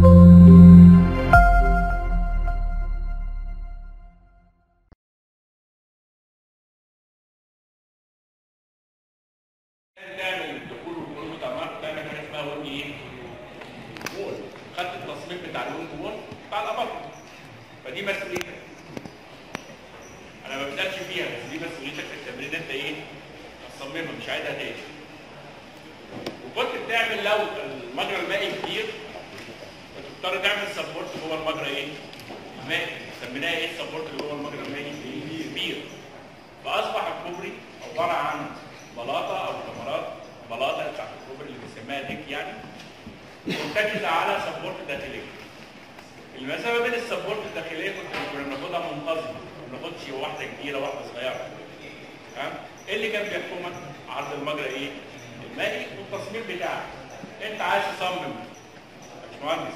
تعمل الدخول والخروج بتاع تعمل حاجه اسمها ويب ايه؟ وول خدت التصميم بتاع الويب وول بتاع الاباطمه فدي مسؤوليتك انا ما بسالش فيها بس دي مسؤوليتك في التمرين انت ايه؟ تصممها مش عايزها تاني وكنت بتعمل لو المجرى المائي كبير بتضطر تعمل سبورت جوه المجرى ايه؟ المائي سميناها ايه السبورت اللي جوه المجرى المائي؟ كبير فاصبح الكوبري عباره عن بلاطه او كاميرات بلاطه بتاعت الكوبري اللي بنسميها ديك يعني مرتكزه على سبورت داخليه. المسافه بين السبورت الداخليه كنت كنا بناخدها منتظمه ما بناخدش واحده كبيره واحده صغيره. تمام؟ ايه اللي كان بيحكمك؟ عرض المجرى ايه؟ المائي والتصميم بتاعك. انت عايز تصمم يا باشمهندس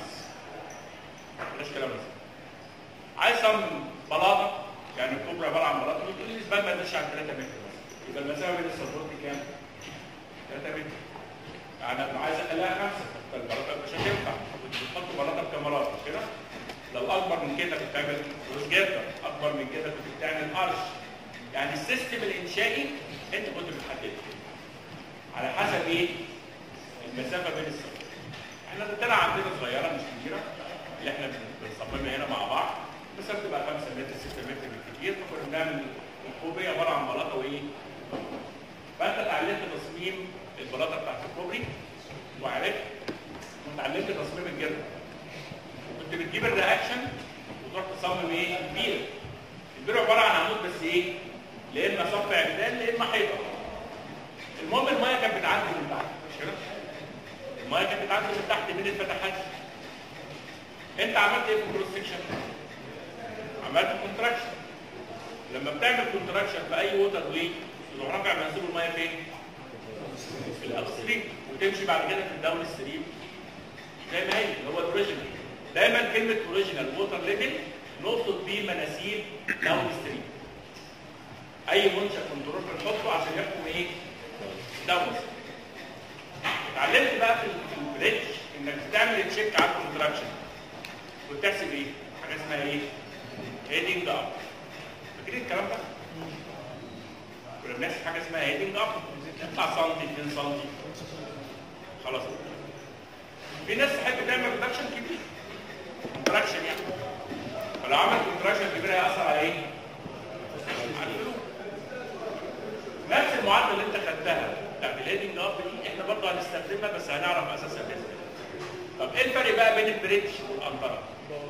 بلاش كلام بس. عايز تصمم بلاطه يعني الكوبري عباره عن بلاطه وتقول لي الزبال ما يقلش عن 3 متر بس. يبقى المسافه بين السبورت كام؟ 3 متر. يعني انا عايز اخليها خمسه فالبلاطه مش هتنفع كنت بتحط بلاطه بكاميرات مش كده؟ لو اكبر من كده كنت بتعمل روزجيتا اكبر من كده كنت بتعمل ارش يعني السيستم الانشائي انت كنت بتحدده على حسب ايه؟ المسافه بين السبورت. احنا الرتانه عندنا صغيره مش كبيره اللي احنا بنصممها هنا مع بعض بس بتبقى 5 متر 6 متر بالكثير فكنا بنعمل الكوبري عباره عن بلاطه وايه؟ فانت اتعلمت تصميم البلاطه بتاعت الكوبري وعرفت واتعلمت تصميم الجبل كنت بتجيب الرياكشن وتروح تصمم ايه؟ البير البير عباره عن عمود بس ايه؟ لا اما صف عمدان لا اما حيطه المهم الميه كانت بتعدي من تحت مش كده؟ الميه كانت بتعدي من تحت بين الفتحات انت عملت ايه في الكروس سكشن؟ عملت كونتراكشن لما بتعمل كونتراكشن في اي ووتر واي تروح رافع منسوب الميه فين؟ في الابستريم وتمشي بعد كده في الداون ستريم زي ما هي اللي هو الاوريجينال دايما كلمه اوريجينال ووتر ليفل نقصد بيه مناسيب داون ستريم اي منشا كنترول بنحطه عشان يحكم ايه؟ داون ستريم اتعلمت بقى في البريدج انك تعمل تشيك على الكونتراكشن وتحسب ايه؟ حاجه اسمها ايه؟ هيدنج اب فاكرين الكلام ده؟ كنا بنحسب حاجه اسمها هيدنج اب تطلع سنتي 2 سنتي خلاص في ناس تحب تعمل ريدكشن كبير كونتراكشن يعني فلو عمل كونتراكشن كبير هيأثر على ايه؟ على الفلو نفس المعادله اللي انت خدتها بتاعت الهيدنج اب دي احنا برضه هنستخدمها بس هنعرف اساسها ازاي طب ايه الفرق بقى بين البريدج والانطره؟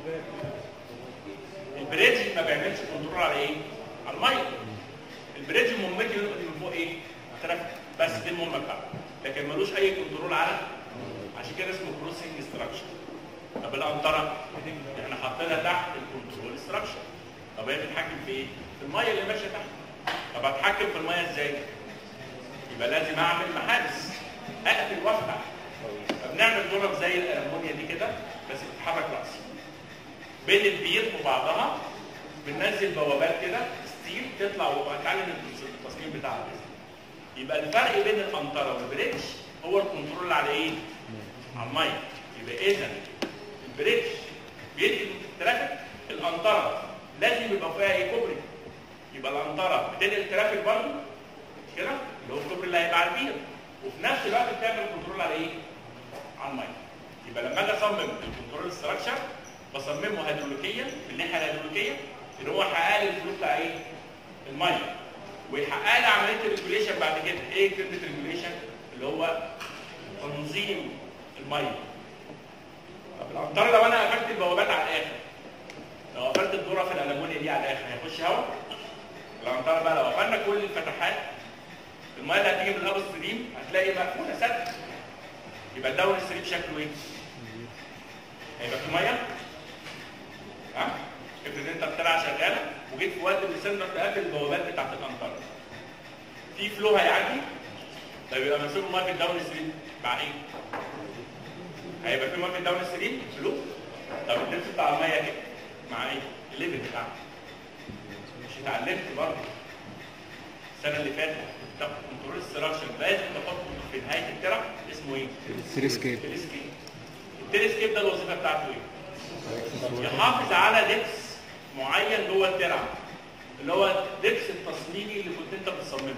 البريدج ما بيعملش كنترول على ايه؟ على الميه البريدج مهمته ينقل من فوق ايه؟ ترافيك بس دي المهمه بتاعته لكن ملوش اي كنترول على عشان كده اسمه كروسنج ستراكشر طب الانطره احنا حاطينها تحت الكنترول ستراكشر طب هي بتتحكم في ايه؟ في الميه اللي ماشيه تحت طب هتحكم في الميه ازاي؟ يبقى لازم اعمل محابس اقفل وافتح فبنعمل ضرب زي الالمونيا دي كده بس بتتحرك راسي بين البير وبعضها بننزل بوابات كده ستيل تطلع وهتعلم التصميم بتاعها يبقى الفرق بين القنطره والبريدج هو الكنترول على ايه؟ على الميه يبقى اذا البريدج بيدي الترافيك القنطره لازم يبقى فيها ايه كوبري يبقى القنطره بتنقل ترافيك برضه مش كده؟ اللي هو الكوبري اللي هيبقى على البير وفي نفس الوقت بتعمل كنترول على ايه؟ على الميه يبقى لما اجي اصمم الكنترول ستراكشر بصممه هيدروليكيا من الناحيه الهيدروليكيه اللي هو يحقق لي الفلو بتاع ايه؟ الميه ويحقق لي عمليه الريجوليشن بعد كده ايه كلمه ريجوليشن؟ اللي هو تنظيم الميه طب الامطار لو انا قفلت البوابات على الاخر لو قفلت الذره في الالمونيا دي على الاخر هيخش هواء الامطار بقى لو قفلنا كل الفتحات الميه اللي هتيجي من الابو ستريم هتلاقي مقفوله سد يبقى الداون ستريم شكله ايه؟ هيبقى في ميه ها؟ افرض انت بتلعب شغاله وجيت في وقت من السنه تقفل البوابات بتاعت الامطار في فلو هيعدي طيب يبقى منسوب الميه في الداون ستريم مع ايه؟ هيبقى في ميه في الداون ستريم فلو طب اللبس بتاع الميه كده مع ايه؟ الليفل بتاعها مش اتعلمت برضه السنه اللي فاتت تاخد كنترول ستراكشر لازم تحطه في نهايه الترع اسمه ايه؟ سيريسكيب الاسكيب التلسكيب ده الوظيفه بتاعته ايه؟ يحافظ على دبس معين جوه الترعه اللي هو الدبس التصميمي اللي كنت انت بتصممه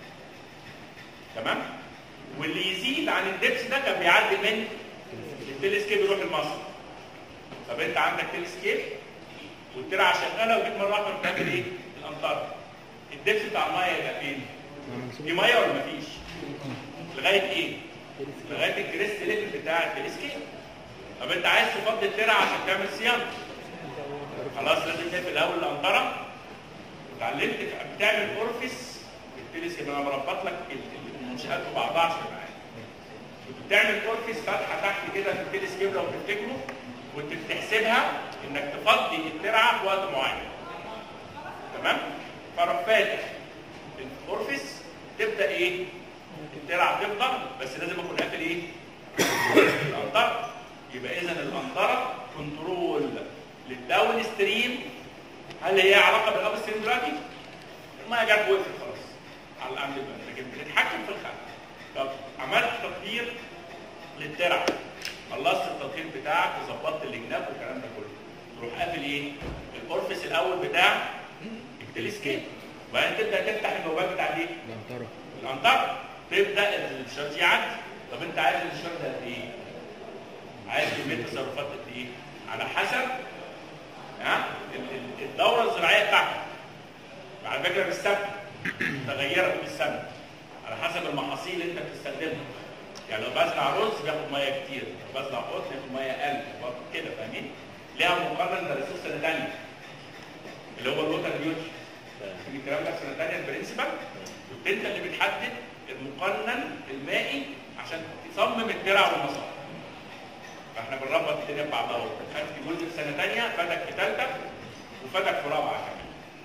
تمام؟ واللي يزيد عن الدبس ده كان بيعدي من التلسكيب يروح المصر طب انت عندك تلسكيب والترعه شغاله وجيت مره واحده بتعمل ايه؟ الامطار الدبس بتاع الميه يبقى فين؟ في ميه ولا مفيش؟ لغايه ايه؟ لغايه الكريست ليفل بتاع التلسكيب طب انت عايز تفضي الترعه عشان تعمل صيانه خلاص لازم تقفل الاول الانطره اتعلمت بتعمل اورفيس التلسكيب انا مربط لك المنشات ببعضها عشان معاك بتعمل اورفيس فتحه تحت كده في التلسكيب لو تفتكروا وانت بتحسبها انك تفضي الترعه في وقت معين تمام فروح فاتح الاورفيس تبدا ايه الترعه تفضل بس لازم اكون قافل ايه الانطره يبقى اذا الانطره كنترول للداون ستريم هل هي علاقه بالاب ستريم دلوقتي؟ الميه جت وقفت خلاص على عند البلد لكن بتتحكم في الخلق طب عملت تطهير للترعه خلصت التطهير بتاعك وظبطت الجناب والكلام ده كله تروح قافل ايه؟ الاورفيس الاول بتاع التلسكيب وبعدين تبدا تفتح البوابات بتاع الايه؟ الأمطار الانطره تبدا الشارج يعدي طب انت عايز الشارج قد ايه؟ عايز كميه تصرفات قد ايه؟ على حسب ها ال- ال- الدوره الزراعيه بتاعتك على فكره مش ثابته متغيره طول السنه على حسب المحاصيل اللي انت بتستخدمها يعني لو بزرع رز بياخد ميه كتير لو بزرع قطن بياخد ميه اقل برضه كده فاهمين؟ ليها مقارنه درسوه سنه ثانيه اللي هو الوتر بيوتي الكلام ده في سنه ثانيه البرنسبل كنت انت اللي بتحدد المقنن المائي عشان تصمم الترع والمصارف فاحنا بنربط الدنيا ببعضها اهو خدت جزء في سنه ثانيه فاتك في ثالثه وفاتك في رابعه كمان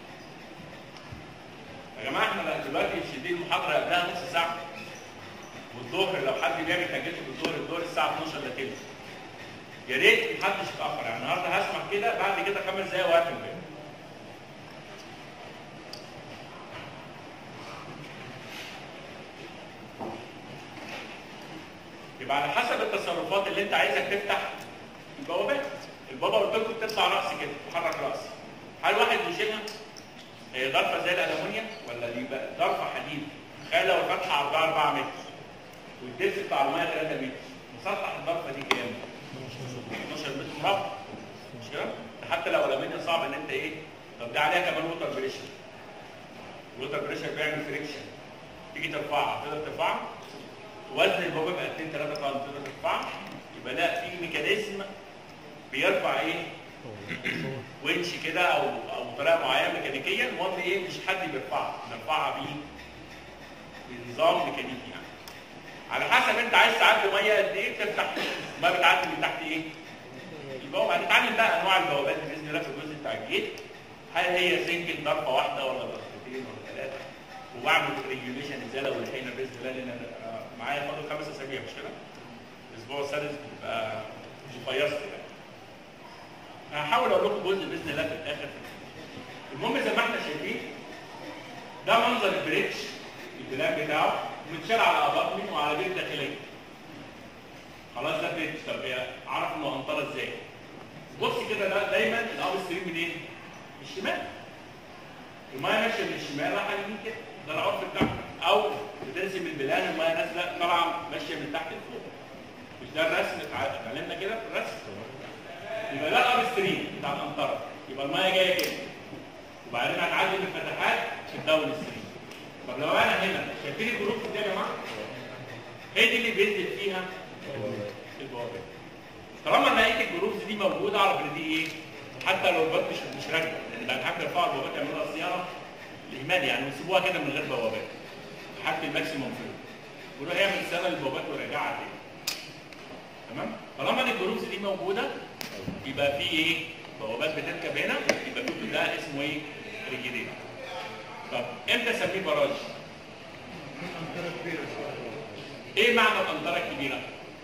يا جماعه احنا دلوقتي شديد المحاضره قبلها نص ساعه والظهر لو حد بيعمل تاجيله بالظهر الظهر الساعه 12 الا تلت يا ريت محدش يتاخر يعني النهارده هسمع كده بعد كده خمس دقايق وقت البيت يبقى على حسب التصرفات اللي انت عايزك تفتح البوابات البابا قلت لكم بتطلع راس كده تحرك راس هل واحد يشيلها هي ظرفه زي الالومنيوم ولا دي بقى ظرفه حديد تخيل لو الفتحه 4 4 متر والدبس بتاع الميه 3 متر مسطح الظرفه دي كام؟ 12 متر مربع مش كده؟ ده حتى لو الالومنيوم صعب ان انت ايه؟ طب ده عليها كمان ووتر بريشر الووتر بريشر بيعمل فريكشن تيجي ترفعها تقدر ترفعها وزن البوابه يبقى 2 3 طن تقدر ترفعها يبقى لا في ميكانيزم بيرفع ايه؟ ونش كده او او بطريقه معينه ميكانيكيا المهم ايه مش حد بيرفعها بنرفعها بيه بنظام ميكانيكي يعني على حسب انت عايز تعدي ميه قد ايه تفتح الميه بتعدي من تحت ايه؟ البوابه هنتعلم بقى انواع البوابات باذن الله في الجزء بتاع الجيت هل هي سنجل ضربه واحده ولا ضربتين ولا ثلاثه وبعمل ريجوليشن ازاي لو لحقنا باذن الله لان أنا معايا فاضل خمس اسابيع مش كده؟ الاسبوع السادس بيبقى مفيص كده هحاول اقول لكم جزء باذن الله في الاخر المهم زي ما احنا شايفين ده منظر البريتش البلان بتاعه متشال على اباطمنت وعلى بيت داخليه خلاص ده بريتش طب إيه؟ عرف انه انطره ازاي بص كده ده دايما الاب ستريم منين؟ من الشمال المايه ماشيه من الشمال رايحه يمين كده ده العرف بتاعها او بتنزل البلان المايه نازله طالعه ماشيه من تحت لفوق مش ده الرسم اتع- اتعلمنا كده في الرسم يبقى ده الاب ستريم بتاع الامطار يبقى المايه جايه كده وبعدين هتعدي من الفتحات في الداون ستريم طب لو انا هنا شايفين الجروب دي يا جماعه هي دي اللي بينزل فيها البوابات طالما لقيت الجروبز دي موجوده اعرف ان دي ايه حتى لو البوابات مش مش راكبه لان هنحب نرفع البوابات يعملوا لها صيانه الاهمال يعني ويسيبوها كده من غير بوابات لحد الماكسيموم فلو ويروح يعمل صيانه للبوابات ويرجعها تاني تمام طالما دي الجروبز دي موجوده يبقى في ايه بوابات بتركب هنا يبقى في ده اسمه ايه ريجيديت طب امتى اسميه براج ايه معنى الامطار الكبيره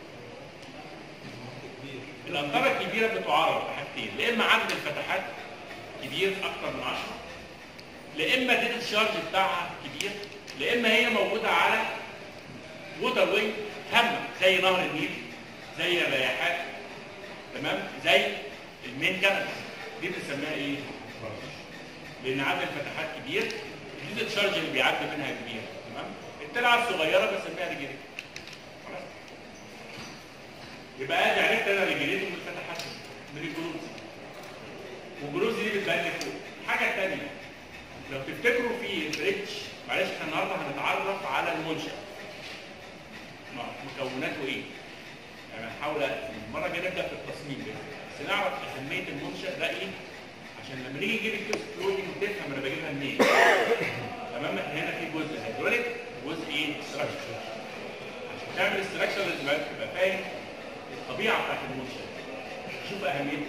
الامطار الكبيره بتعرض بحاجتين لا اما عدد الفتحات كبير اكتر من 10 لا اما ديت الشارج بتاعها كبير لا اما هي موجوده على ووتر واي هامه زي نهر النيل زي الرياحات تمام زي المين كانال دي بنسميها ايه؟ لان عدد الفتحات كبير الديزل تشارج اللي بيعدي منها كبير تمام التلعه الصغيره بسميها ريجريتور خلاص يبقى ادي عرفت انا ريجريتور من الفتحات من الجروز والجروز دي بتبان لي فوق الحاجه الثانيه لو تفتكروا في البريدج معلش احنا النهارده هنتعرف على المنشا مكوناته ايه؟ يعني هنحاول المره الجايه نبدا في التصميم بس بس نعرف اهميه المنشا ده ايه عشان لما نيجي نجيب الكيس فلويد تفهم انا بجيبها منين تمام هنا في جزء هيدروليك وجزء ايه ستراكشر عشان تعمل الستراكشر لازم تبقى فاهم الطبيعه بتاعت المنشا شوف اهميته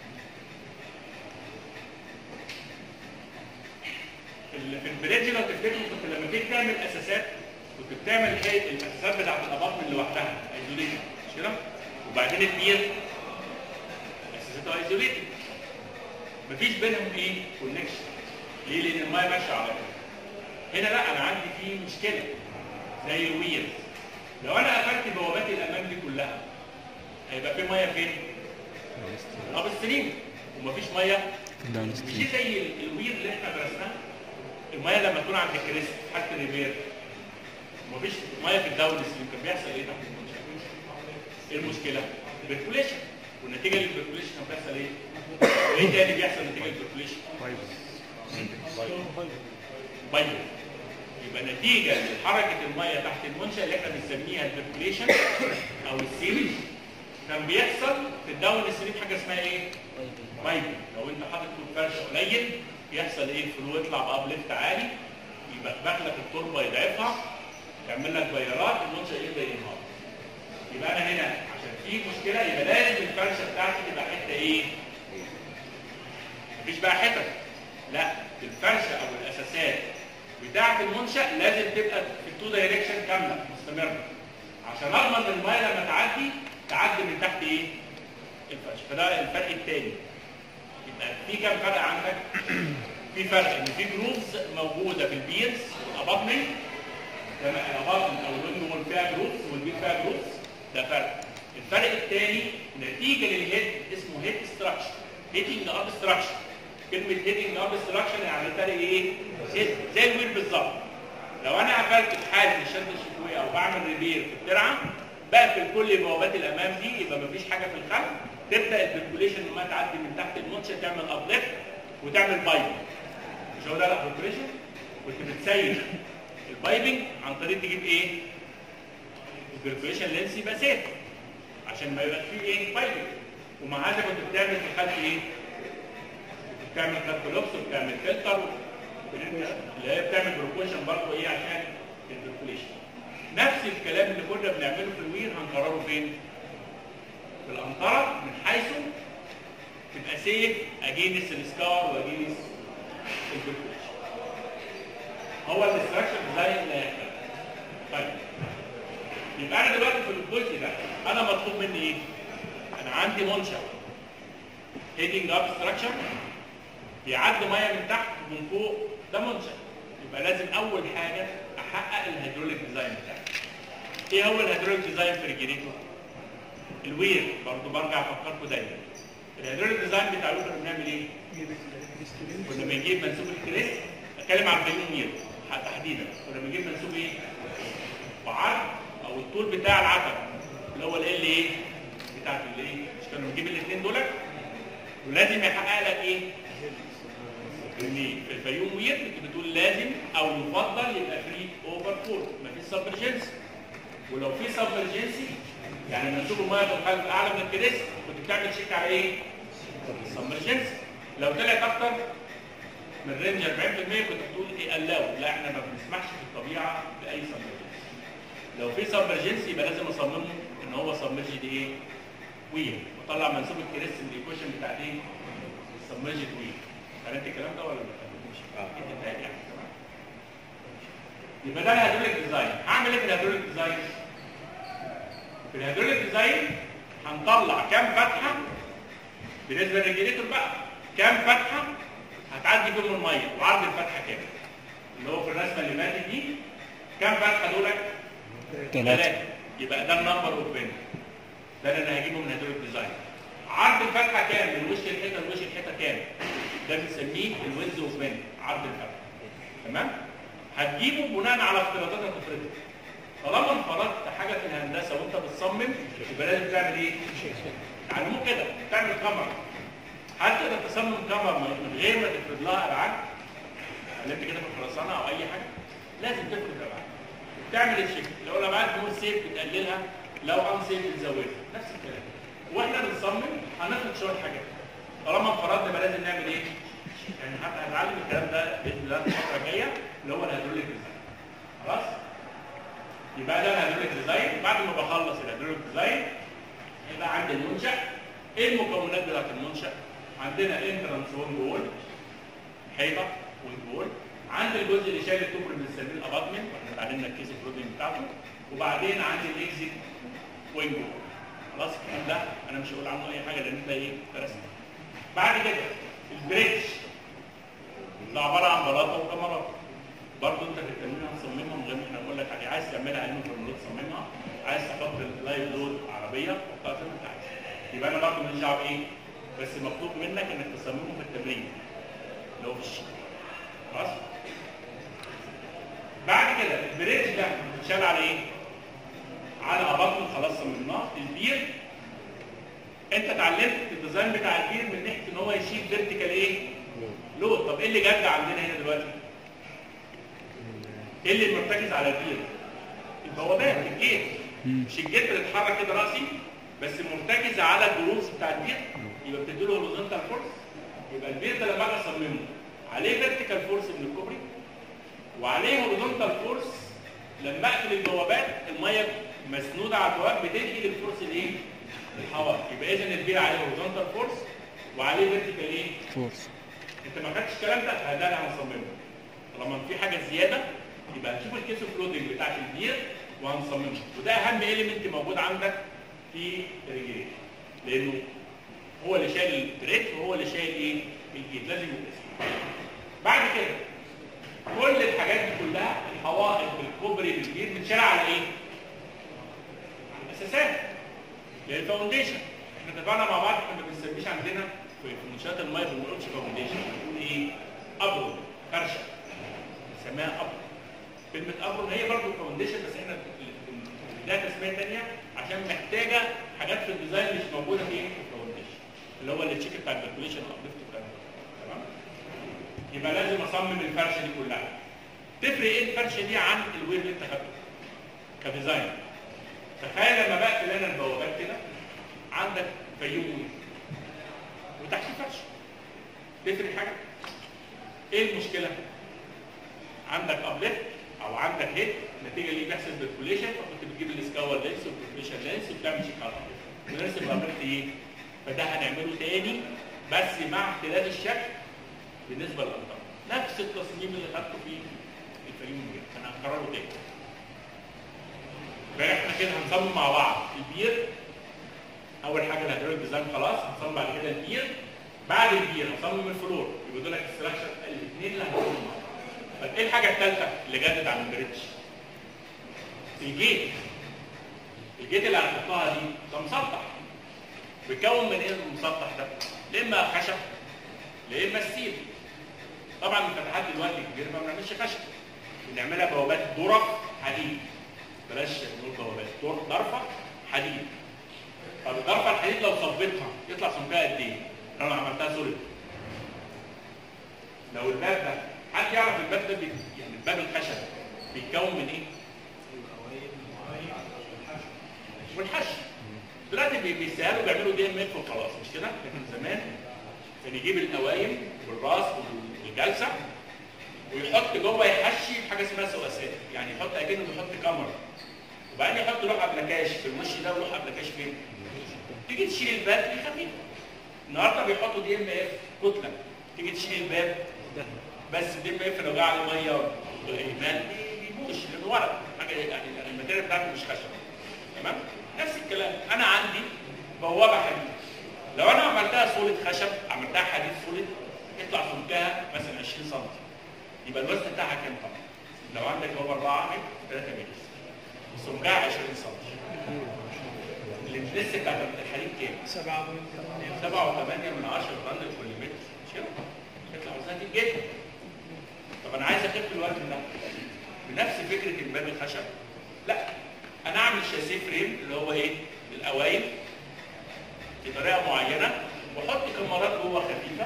ال- في البريدج لو تفتكروا كنت لما تيجي تعمل اساسات كنت بتعمل ايه الاساسات بتاعت الاباطمنت لوحدها ايزوليتد مش كده؟ وبعدين البير اساساته ايزوليتد مفيش بينهم ايه كونكشن ليه؟ لان المايه ماشيه على طول هنا لا انا عندي فيه مشكله زي الويرز لو انا قفلت بوابات الامام دي كلها هيبقى في ميه فين؟ اب ستريم ومفيش ميه داون مش ستريم دي زي ال- الوير اللي احنا درسناه الميه لما تكون عند الكريست في حاله الريبير مفيش ميه في الداون ستريم كان بيحصل ايه تحت المنشأ؟ ايه المشكله؟ البركوليشن والنتيجه للبركوليشن كان بيحصل ايه؟ وايه تاني بيحصل نتيجه للبركوليشن؟ بايو يبقى نتيجه لحركه الميه تحت المنشا اللي احنا بنسميها البركوليشن او السيلج كان بيحصل في الداون ستريم حاجه اسمها ايه؟ بايبنج لو انت حاطط طول فرش قليل يحصل ايه؟ الفلو يطلع بابليفت عالي يبقى لك التربه يضعفها يعمل لك بيارات المنشا يبدا ينهار يبقى انا هنا عشان في مشكله يبقى لازم الفرشه بتاعتي تبقى حته ايه؟ مفيش بقى حتت لا الفرشه او الاساسات بتاعه المنشا لازم تبقى في التو دايركشن كامله مستمره عشان اضمن ان الميه لما تعدي تعدي من تحت ايه؟ الفرشه فده الفرق الثاني يبقى في كام فرق عندك؟ في فرق ان في جروفز موجوده في البيرز والاباطمنت تمام الاباطمنت او الويند وول فيها جروفز والبير فيها جروفز ده فرق الفرق الثاني نتيجه للهيد اسمه هيد ستراكشر هيتنج اب ستراكشر كلمه هيتنج اب ستراكشر يعني فرق ايه؟ هيد زي الوير بالظبط لو انا قفلت في حاله الشد الشتويه او بعمل ريبير في الترعه بقفل كل بوابات الامام دي يبقى مفيش حاجه في الخلف تبدا البركوليشن لما تعدي من تحت المنشا تعمل ابليفت وتعمل بايبنج مش هو ده لا بركوليشن كنت بتسيب البايبنج عن طريق تجيب ايه؟ البركوليشن لينس يبقى سيف عشان ما يبقى فيه ايه؟ بايبنج ومع هذا كنت بتعمل في الخلف ايه؟ كنت بتعمل خلف لوكس وبتعمل فلتر اللي هي بتعمل بروكوشن برضه ايه عشان البركوليشن نفس الكلام اللي كنا بنعمله في الوير هنكرره فين؟ في الأنطرة من حيث تبقى سيف اجينس السكار واجينس البركوليشن هو الاستراكشر ديزاين اللي هيختلف طيب يبقى انا دلوقتي في الجزء ده انا مطلوب مني ايه؟ انا عندي منشأ هيدنج اب ستراكشر بيعدي ميه من تحت ومن فوق ده منشأ يبقى لازم اول حاجه احقق الهيدروليك ديزاين بتاعي ايه هو الهيدروليك ديزاين في الجنريتور الوير برضه برجع افكركم دايما الهيدروليك ديزاين بتاع الوير كنا بنعمل ايه كنا بنجيب منسوب الكريس اتكلم عن البيون وير تحديدا كنا بنجيب منسوب ايه وعرض او الطول بتاع العتب اللي هو ال ايه بتاعت الايه مش كنا بنجيب الاثنين دول ولازم يحقق لك ايه ان في الفيوم وير كنت بتقول لازم او يفضل يبقى فري اوفر فول مفيش سبرجنسي ولو في سبرجنسي يعني منسوب الميه في الخلف اعلى من الكريس كنت بتعمل شيك على ايه؟ سبرجنسي لو طلعت اكتر من رينج 40% كنت بتقول ايه قلاو لا احنا ما بنسمحش في الطبيعه باي سبرجنسي لو في سبرجنسي يبقى لازم اصممه ان هو سبمرجد ايه؟ وير واطلع منسوب الكريس من الايكويشن بتاعت ايه؟ سبمرجد وير عرفت الكلام ده ولا ما فهمتوش؟ اكيد انتهت يعني تمام يبقى ده الهيدروليك ديزاين هعمل ايه في الهيدروليك ديزاين؟ في الهيدروليك ديزاين هنطلع كام فتحه بالنسبه للريجيليتور بقى كام فتحه هتعدي بيهم الميه وعرض الفتحه كام اللي هو في الرسمه اللي فاتت دي كام فتحه دول ثلاثة يبقى ده النمبر اوف بين ده اللي انا هجيبه من هيدروليك ديزاين عرض الفتحه كام من وش الحيطه لوش الحيطه كام ده بنسميه الويدز اوف مان عرض الفتحه تمام هتجيبه بناء على افتراضات هتفرضها طالما انفرضت حاجه في الهندسه وانت بتصمم يبقى لازم تعمل ايه؟ تعلموه كده تعمل كاميرا هل تقدر تصمم كاميرا من غير ما تفرض لها ابعاد؟ اللي انت كده في الخرسانه او اي حاجه لازم تفرض ابعاد تعمل الشكل لو الابعاد مو سيف بتقللها لو ان سيف بتزودها نفس الكلام واحنا بنصمم هنفرض شويه حاجات طالما انفرضنا يبقى لازم نعمل ايه؟ يعني حتى هنتعلم الكلام ده باذن الله الفتره الجايه اللي هو الهيدروليك ديزاين خلاص؟ يبقى ده الهيدروليك ديزاين بعد ما بخلص الهيدروليك ديزاين يبقى عندي المنشا ايه المكونات بتاعت المنشا؟ عندنا انترنس وينج وول حيطه وينج وول عندي الجزء اللي شايل الكوبري بنسميه الاباتمنت واحنا اتعلمنا الكيس البروتين بتاعته وبعدين عندي الاكزيت وينج وول خلاص الكلام ده انا مش هقول عنه اي حاجه لان انت ايه درست بعد كده البريدج ده عباره عن بلاطه وكاميرات برضه انت في التمرين هتصممها من غير ما احنا نقول لك عليه عايز تعملها علم كاميرات تصممها عايز تحط اللايف لود عربيه حطها زي ما انت عايز يبقى انا برضه ماليش دعوه بايه بس مطلوب منك انك تصممه في التمرين اللي هو في الشيء خلاص بعد كده البريدج ده بيتشال على ايه؟ على اباطمنت خلاص صممناه البير انت اتعلمت الديزاين بتاع البير من ناحيه ان هو يشيل فيرتيكال ايه؟ لود طب ايه اللي جد عندنا هنا دلوقتي؟ ايه اللي مرتكز على البير؟ البوابات الجيت مش الجيت بتتحرك كده راسي بس مرتكز على الجروفز بتاع البير يبقى بتدي له هوريزونتال فورس يبقى البير ده لما اجي اصممه عليه فيرتيكال فورس من الكوبري وعليه هوريزونتال فورس لما اقفل البوابات الميه مسنوده على البوابات بتنقل الفورس الايه؟ الهواء يبقى اذا البير عليه هوريزونتال فورس وعليه فيرتيكال ايه؟ فورس انت ما خدتش الكلام ده ده اللي هنصممه طالما في حاجه زياده يبقى هنشوف الكيس اوف لودنج بتاعت البير وهنصممه وده اهم اليمنت موجود عندك في الريجريت لانه هو اللي شايل التريت وهو اللي شايل ايه الجيت لازم يبقى بعد كده كل الحاجات دي كلها الحوائط بالكوبري بالجيت بتشال على ايه على الاساسات للفاونديشن احنا اتفقنا مع بعض احنا ما بنسميش عندنا في في منشات الميه ما بنقولش فاونديشن بنقول ايه ابرون فرشه بنسميها ابرون كلمه ابرون هي برضه فاونديشن بس احنا ده تسميه ثانيه عشان محتاجه حاجات في الديزاين مش موجوده في الفاونديشن اللي هو التشيك بتاع الكالكوليشن ابليفت والكلام ده تمام يبقى لازم اصمم الفرشه دي كلها تفرق ايه الفرشه دي عن الويب اللي انت خدته كديزاين تخيل لما بقفل انا البوابات كده عندك فيوم ويب وتحت فرشه تفرق حاجه ايه المشكله عندك ابليفت او عندك هيد نتيجه ليه بيحصل بالكوليشن فكنت بتجيب السكاور لينس والكوليشن لينس وبتعمل شيك على ونرسم الابليفت ايه فده هنعمله تاني بس مع اختلاف الشكل بالنسبه للامطار نفس التصميم اللي خدته في الفيوم ويب انا هكرره تاني فاحنا كده هنصمم مع بعض البير اول حاجه الهيدروليك ديزاين خلاص هنصمم بعد كده البير بعد البير هنصمم الفلور يبقى دول الاستراكشر الاثنين اللي هنصمم مع بعض طب ايه الحاجه الثالثه اللي جدت عن البريدج الجيت الجيت اللي هنحطها دي ده مسطح بيتكون من ايه المسطح ده يا اما خشب يا اما ستيل طبعا الفتحات دلوقتي الكبيره ما بنعملش خشب بنعملها بوابات درف حديد بلاش نقول بوابات در- ضرفه حديد طب الضرفه الحديد لو صبيتها يطلع سمكها قد ايه؟ لو انا عملتها سوليد لو الباب ده حد يعرف الباب ده بي... يعني الباب الخشب بيتكون من ايه؟ والحشو دلوقتي بي- بيسهلوا بيعملوا دي ام اف وخلاص مش كده؟ لكن زمان كان يجيب القوايم والراس والجلسه ويحط جوه يحشي حاجه اسمها سواسات يعني يحط اكنه بيحط كاميرا وبعدين يحط لوح ابلكاش في الوش ده ولوح ابلكاش فين؟ تيجي تشيل الباب دي خفيف النهارده بيحطوا دي ام اف كتله تيجي تشيل الباب بس الدي ام اف لو جه عليه ميه وايمان بيبوش لانه ورق حاجه يعني الماتيريال بتاعته مش خشب تمام نفس الكلام انا عندي بوابه حديد لو انا عملتها سوليد خشب عملتها حديد سوليد يطلع سمكها مثلا 20 سم يبقى الوزن بتاعها كام طن لو عندك بوابه 4 متر 3 متر سمكها 20 سم الانترست بتاعت الحديد كام؟ سبعة بوينت ثمانية. سبعة وثمانية من عشرة طن لكل متر مش كده؟ يطلع وزنها كتير جدا طب انا عايز اخف الوزن ده بنفس فكره الباب الخشب لا انا اعمل شاسيه فريم اللي هو ايه؟ الاوائل بطريقه معينه واحط كاميرات جوه خفيفه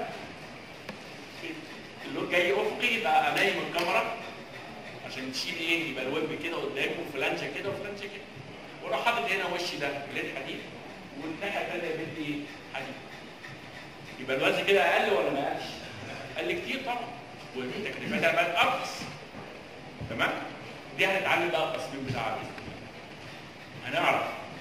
اللون جاي افقي يبقى انايم الكاميرا عشان تشيل ايه يبقى الويب كده قدامه وفلانشه كده وفلانشه كده واروح حاطط هنا وشي ده بليد حديد والناحيه الثانيه بليد ايه حديد يبقى الوزن كده اقل ولا ما قلش؟ قل كتير طبعا وتكلفتها بقت ارخص تمام؟ دي هنتعلم بقى التصميم بتاعها بإذن الله. هنعرف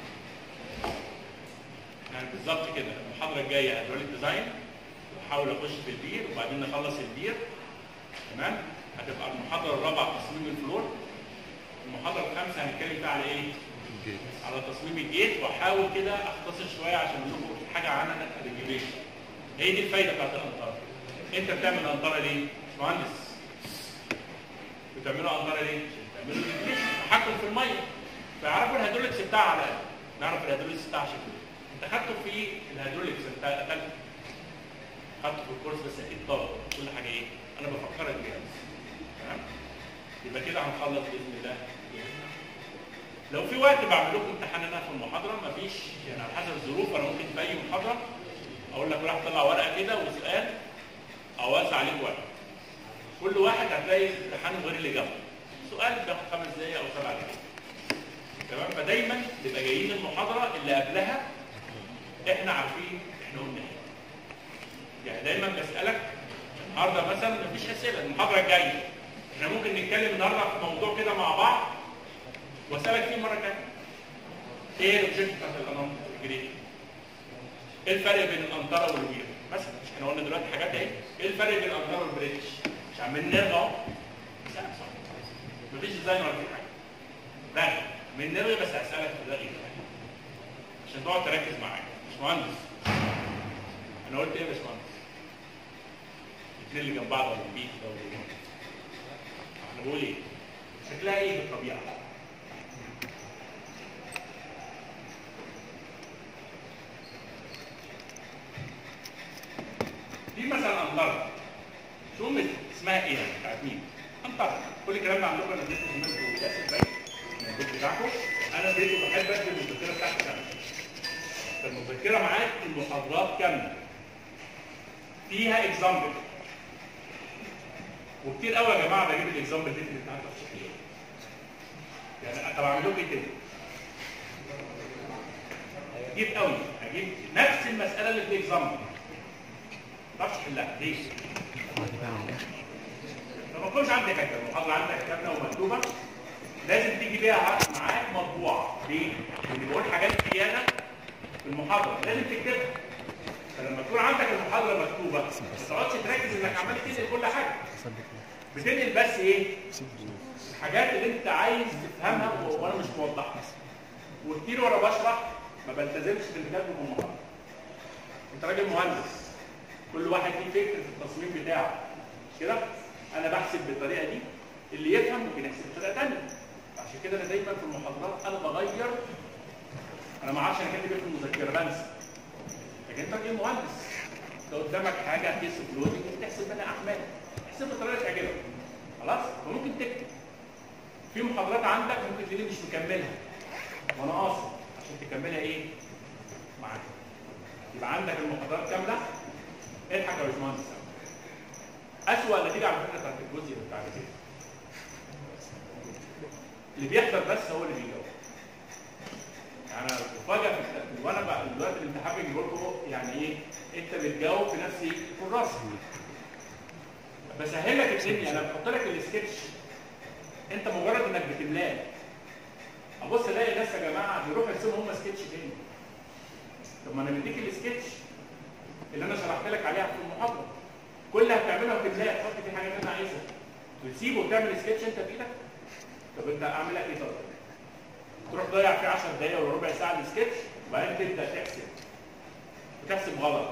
يعني بالظبط كده المحاضره الجايه هيدروليك ديزاين واحاول اخش في البير وبعدين نخلص البير تمام هتبقى المحاضره الرابعه تصميم الفلور المحاضره الخامسه هنتكلم فيها على ايه؟ على تصميم الجيت واحاول كده اختصر شويه عشان اقول لكم حاجه عنها الريجوليشن هي دي الفايده بتاعت الانطره انت بتعمل انطره ليه؟ مش مهندس بتعملوا انطره ليه؟ عشان تعملوا ريجوليشن تحكم في الميه فيعرفوا الهيدروليكس بتاعها على الاقل نعرف الهيدروليكس بتاعها شكله انت خدته في الهيدروليكس انت قتلت خدته في الكورس بس اكيد طالب كل حاجه ايه؟ انا بفكرك بيها بس تمام؟ يبقى كده هنخلص باذن الله لو في وقت بعمل لكم امتحان انا في المحاضره مفيش يعني على حسب الظروف انا ممكن في اي محاضره اقول لك روح طلع ورقه كده وسؤال اوزع عليك ورقه كل واحد هتلاقي امتحانه غير اللي جنبه سؤال بياخد خمس دقايق او سبع دقايق تمام فدايما تبقى جايين المحاضره اللي قبلها احنا عارفين احنا قلنا ايه يعني دايما بسالك النهارده مثلا مفيش اسئله المحاضره الجايه احنا ممكن نتكلم النهارده في موضوع كده مع بعض واسالك فيه مره ثانيه ايه الاوبجيكتيف بتاعت الانام الجديد ايه الفرق بين الانطره والبير مثلا مش احنا قلنا دلوقتي حاجات ايه ايه الفرق بين الانطره والبريتش مش عمالين نرغى اهو بس أنا صح. مفيش ديزاين ولا في حاجه رغي من نرغي بس هسالك في الرغي ده عشان تقعد تركز معايا مش مهندس انا قلت ايه يا باشمهندس الاثنين اللي جنب بعض ولا البيت ده ولا ايه احنا بقول ايه شكلها ايه بالطبيعه دي مثلا انطره شو مثل اسمها ايه يعني بتاعت مين؟ انطره كل الكلام ده عندكم انا اديته في المسجد للاسف باين من البيت بتاعكم انا اديته بحب اكتب المذكره بتاعتي كامله فالمذكره معاك المحاضرات كامله فيها اكزامبل وكتير قوي يا جماعه بجيب الاكزامبل دي اللي بتاعت التفصيليه يعني طب اعمل لكم ايه تاني؟ كتير قوي اجيب نفس المساله اللي في الاكزامبل ما تعرفش تحلها ليه؟ لما تكونش عندك حته المحاضره عندك كامله ومكتوبه لازم تيجي بيها معاك مطبوعه ليه؟ لان بقول حاجات زياده في المحاضره لازم تكتبها فلما تكون عندك المحاضره مكتوبه ما تقعدش تركز انك عمال تنقل كل حاجه بتنقل بس ايه؟ الحاجات اللي انت عايز تفهمها و- وانا مش موضحها وكتير وانا بشرح ما بلتزمش باللي كاتبه في المحاضره انت راجل مهندس كل واحد ليه فكر في التصميم بتاعه مش كده انا بحسب بالطريقه دي اللي يفهم ممكن يحسب بطريقه ثانيه عشان كده انا دايما في المحاضرات انا بغير انا ما اعرفش انا كاتب ايه في المذكره بنسى لكن انت راجل مهندس لو قدامك حاجه هتحسب لودنج تحسب منها احمال احسب بطريقه تعجبك خلاص فممكن تكتب في محاضرات عندك ممكن تلاقيني مش مكملها وانا قاصد عشان تكملها ايه معاك يبقى عندك المحاضرات كامله الحق يا باشمهندس اسوأ نتيجه على فكره بتاعت الجزء بتاع كده اللي بيحضر بس هو اللي بيجاوب يعني انا بفاجئ في الت- وانا بقى دلوقتي الامتحان بيجي لكم يعني ايه انت بتجاوب في نفس الكراسه بسهل لك الدنيا انا بحط لك السكتش انت مجرد انك بتملاه ابص الاقي ناس يا جماعه بيروحوا يرسموا هم سكتش تاني طب ما انا مديك السكتش اللي انا شرحت لك عليها في المحاضره كل اللي هتعمله هتملاه تحط فيه حاجات انا عايزها وتسيبه وتعمل سكتش انت بايدك طب انت اعمل لك ايه طب تروح ضيع فيه 10 دقايق ولا ربع ساعه السكتش وبعدين تبدا تحسب وتحسب غلط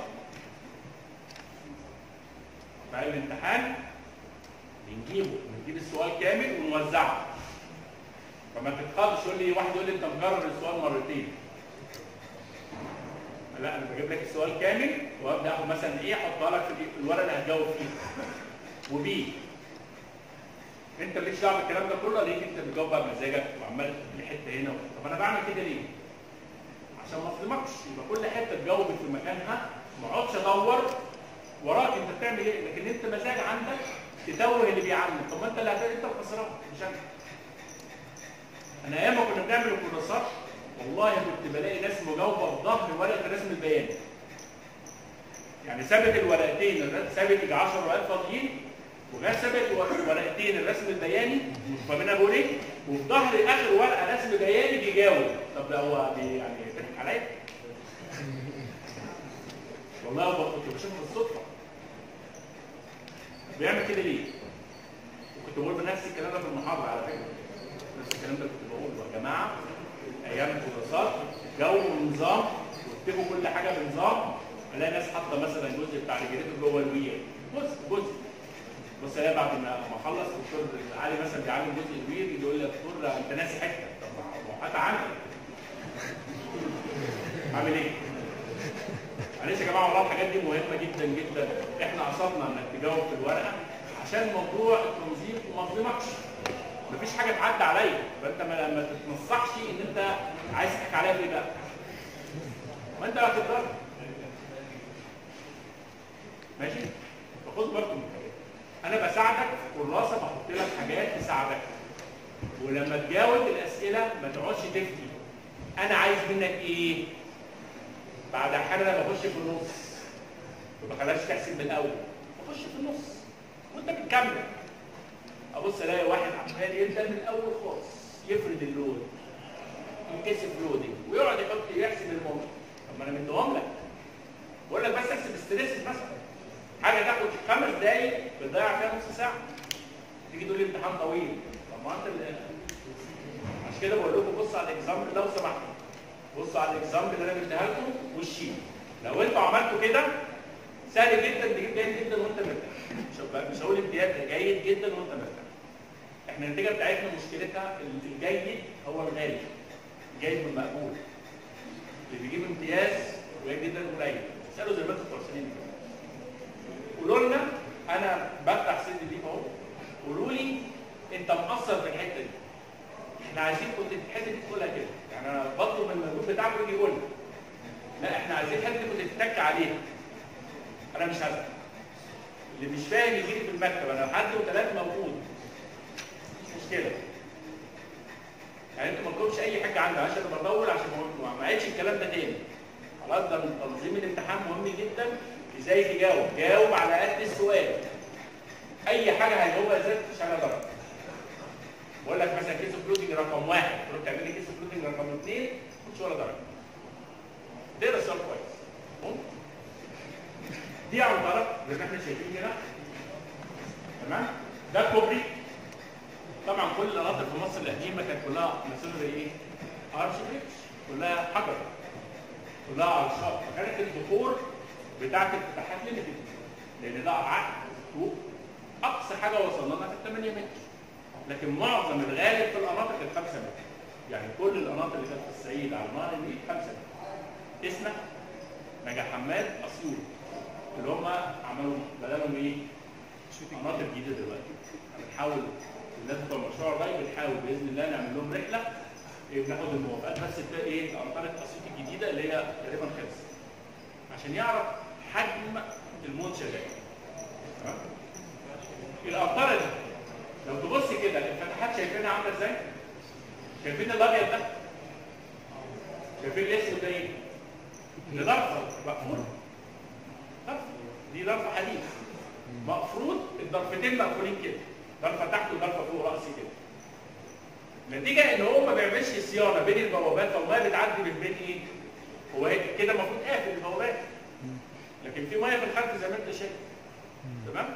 بعد الامتحان بنجيبه بنجيب السؤال كامل ونوزعه فما تتخضش يقول لي واحد يقول لي انت مكرر السؤال مرتين لا انا بجيب لك السؤال كامل وابدا اخد مثلا ايه احطها لك في الورقه اللي هتجاوب فيه وبي انت مالكش دعوه بالكلام ده كله ليك انت بتجاوب بقى بمزاجك وعمال تحط حته هنا طب انا بعمل كده ليه؟ عشان ما اظلمكش يبقى كل حته تجاوب في مكانها ما اقعدش ادور وراك انت بتعمل ايه لكن انت مزاج عندك تتوه اللي بيعلم طب ما انت اللي هتلاقي انت الخسران مش انا انا ايام ما كنا بنعمل الكورسات والله كنت بلاقي ناس مجاوبه بظهر ورقه الرسم البياني يعني ثابت الورقتين ثابت يجي 10 ورقات فاضيين وغير ثابت ورقتين الرسم البياني فمن بقول ايه وفي ظهر اخر ورقه رسم بياني بيجاوب طب ده هو بي يعني بيضحك عليا والله كنت بشوفه بالصدفه بيعمل كده ليه؟ وكنت بقول بنفس الكلام ده في المحاضره على فكره نفس الكلام ده كنت بقوله يا جماعه ايام الكورسات جو ونظام واكتبوا كل حاجه بنظام الاقي ناس حاطه مثلا الجزء بتاع الجريتور جوه الوير جزء جزء بص الاقي بعد ما اخلص الدكتور علي مثلا بيعلم جزء الوير يجي يقول لي يا دكتور انت ناسي حته طب ما هات عندك عامل ايه؟ معلش يا جماعه والله الحاجات دي مهمه جدا جدا احنا قصدنا انك تجاوب في الورقه عشان موضوع التنظيم وما اظلمكش مفيش حاجه تعدي عليا فانت ما ما تتنصحش ان انت عايز تضحك عليا في بقى ما انت هتقدر ماشي فخد بالكم من الحاجات انا بساعدك في كراسه بحط لك حاجات تساعدك ولما تجاوب الاسئله ما تقعدش تفتي انا عايز منك ايه بعد احيانا لما اخش في النص ما بخليهاش تحسب من الاول اخش في النص وانت بتكمل ابص الاقي واحد عمال يبدا من الاول خالص يفرد اللود ينكسف لودنج ويقعد يحط يحسب المومنت طب ما انا مديهم لك بقول لك بس احسب ستريس مثلا حاجه تاخد خمس دقايق بتضيع فيها نص ساعه تيجي تقول لي امتحان طويل طب ما انت اللي عشان كده بقول لكم بصوا على الاكزامبل لو سمحتوا بصوا على الاكزامبل اللي انا جبتها لكم والشيت لو انتوا عملتوا كده سهل جدا تجيب جيد جدا وانت مرتاح مش مش هقول امتياز ده جيد جدا وانت مرتاح احنا النتيجه بتاعتنا مشكلتها الجيد هو الغالي الجيد والمقبول اللي بيجيب امتياز قليل جدا قليل اسالوا زي ما انتوا فرسانين قولوا لنا انا بفتح سيدي دي اهو قولوا لي انت مقصر في الحته دي احنا عايزين كنت الحته دي تقولها كده يعني انا بطلب من المجهود بتاعكم يجي يقول لي لا احنا عايزين حته كنت تتك عليها انا مش هسال اللي مش فاهم يجي لي في المكتب انا حد وثلاثه موجود مش مشكله يعني انتوا ما تقولوش اي حاجه عندي عشان انا بدور عشان ما ما عيدش الكلام ده تاني خلاص ده من تنظيم الامتحان مهم جدا ازاي تجاوب جاوب على قد السؤال اي حاجه هيجاوبها ازاي مش على درجه بقول لك مثلا كيس فلوتنج رقم واحد تروح تعمل لي كيس فلوتنج رقم اثنين مش ولا درجه تقرا السؤال كويس ممكن دي عن طرف زي ما احنا شايفين هنا تمام ده كوبري طبعا كل القناطر في مصر القديمه كانت كلها زي ايه؟ ارش بريكس كلها حجر كلها عرشات فكانت البخور بتاعت الفتحات ليميتد لان ده عقد طوب اقصى حاجه وصلنا لها كانت 8 متر لكن معظم الغالب في القناطر كانت 5 متر يعني كل القناطر اللي كانت في الصعيد على نهر النيل 5 متر اسمه نجا حماد اسيوط اللي هم عملوا بدلهم ايه؟ قناطر جديده دلوقتي بنحاول الناس بتوع المشروع الري بنحاول باذن الله نعمل لهم رحله إيه، بناخد الموافقات بس تلاقي ايه الامطار التسويق الجديده اللي هي تقريبا خلصت عشان يعرف حجم المنشا ده تمام الامطار دي لو تبص كده الفتحات شايفينها عامله ازاي؟ شايفين الابيض ده؟ شايفين الاسود ده ايه؟ ده ضرفه مقفوله ضرفه دي ضرفه حديد مفروض الضرفتين مقفولين كده ضرفه تحت وضرفه فوق راسي كده نتيجه ان هو ما بيعملش صيانه بين البوابات فالميه بتعدي من بين ايه؟ هو كده المفروض قافل البوابات لكن في ميه في الخلف زي ما انت شايف تمام؟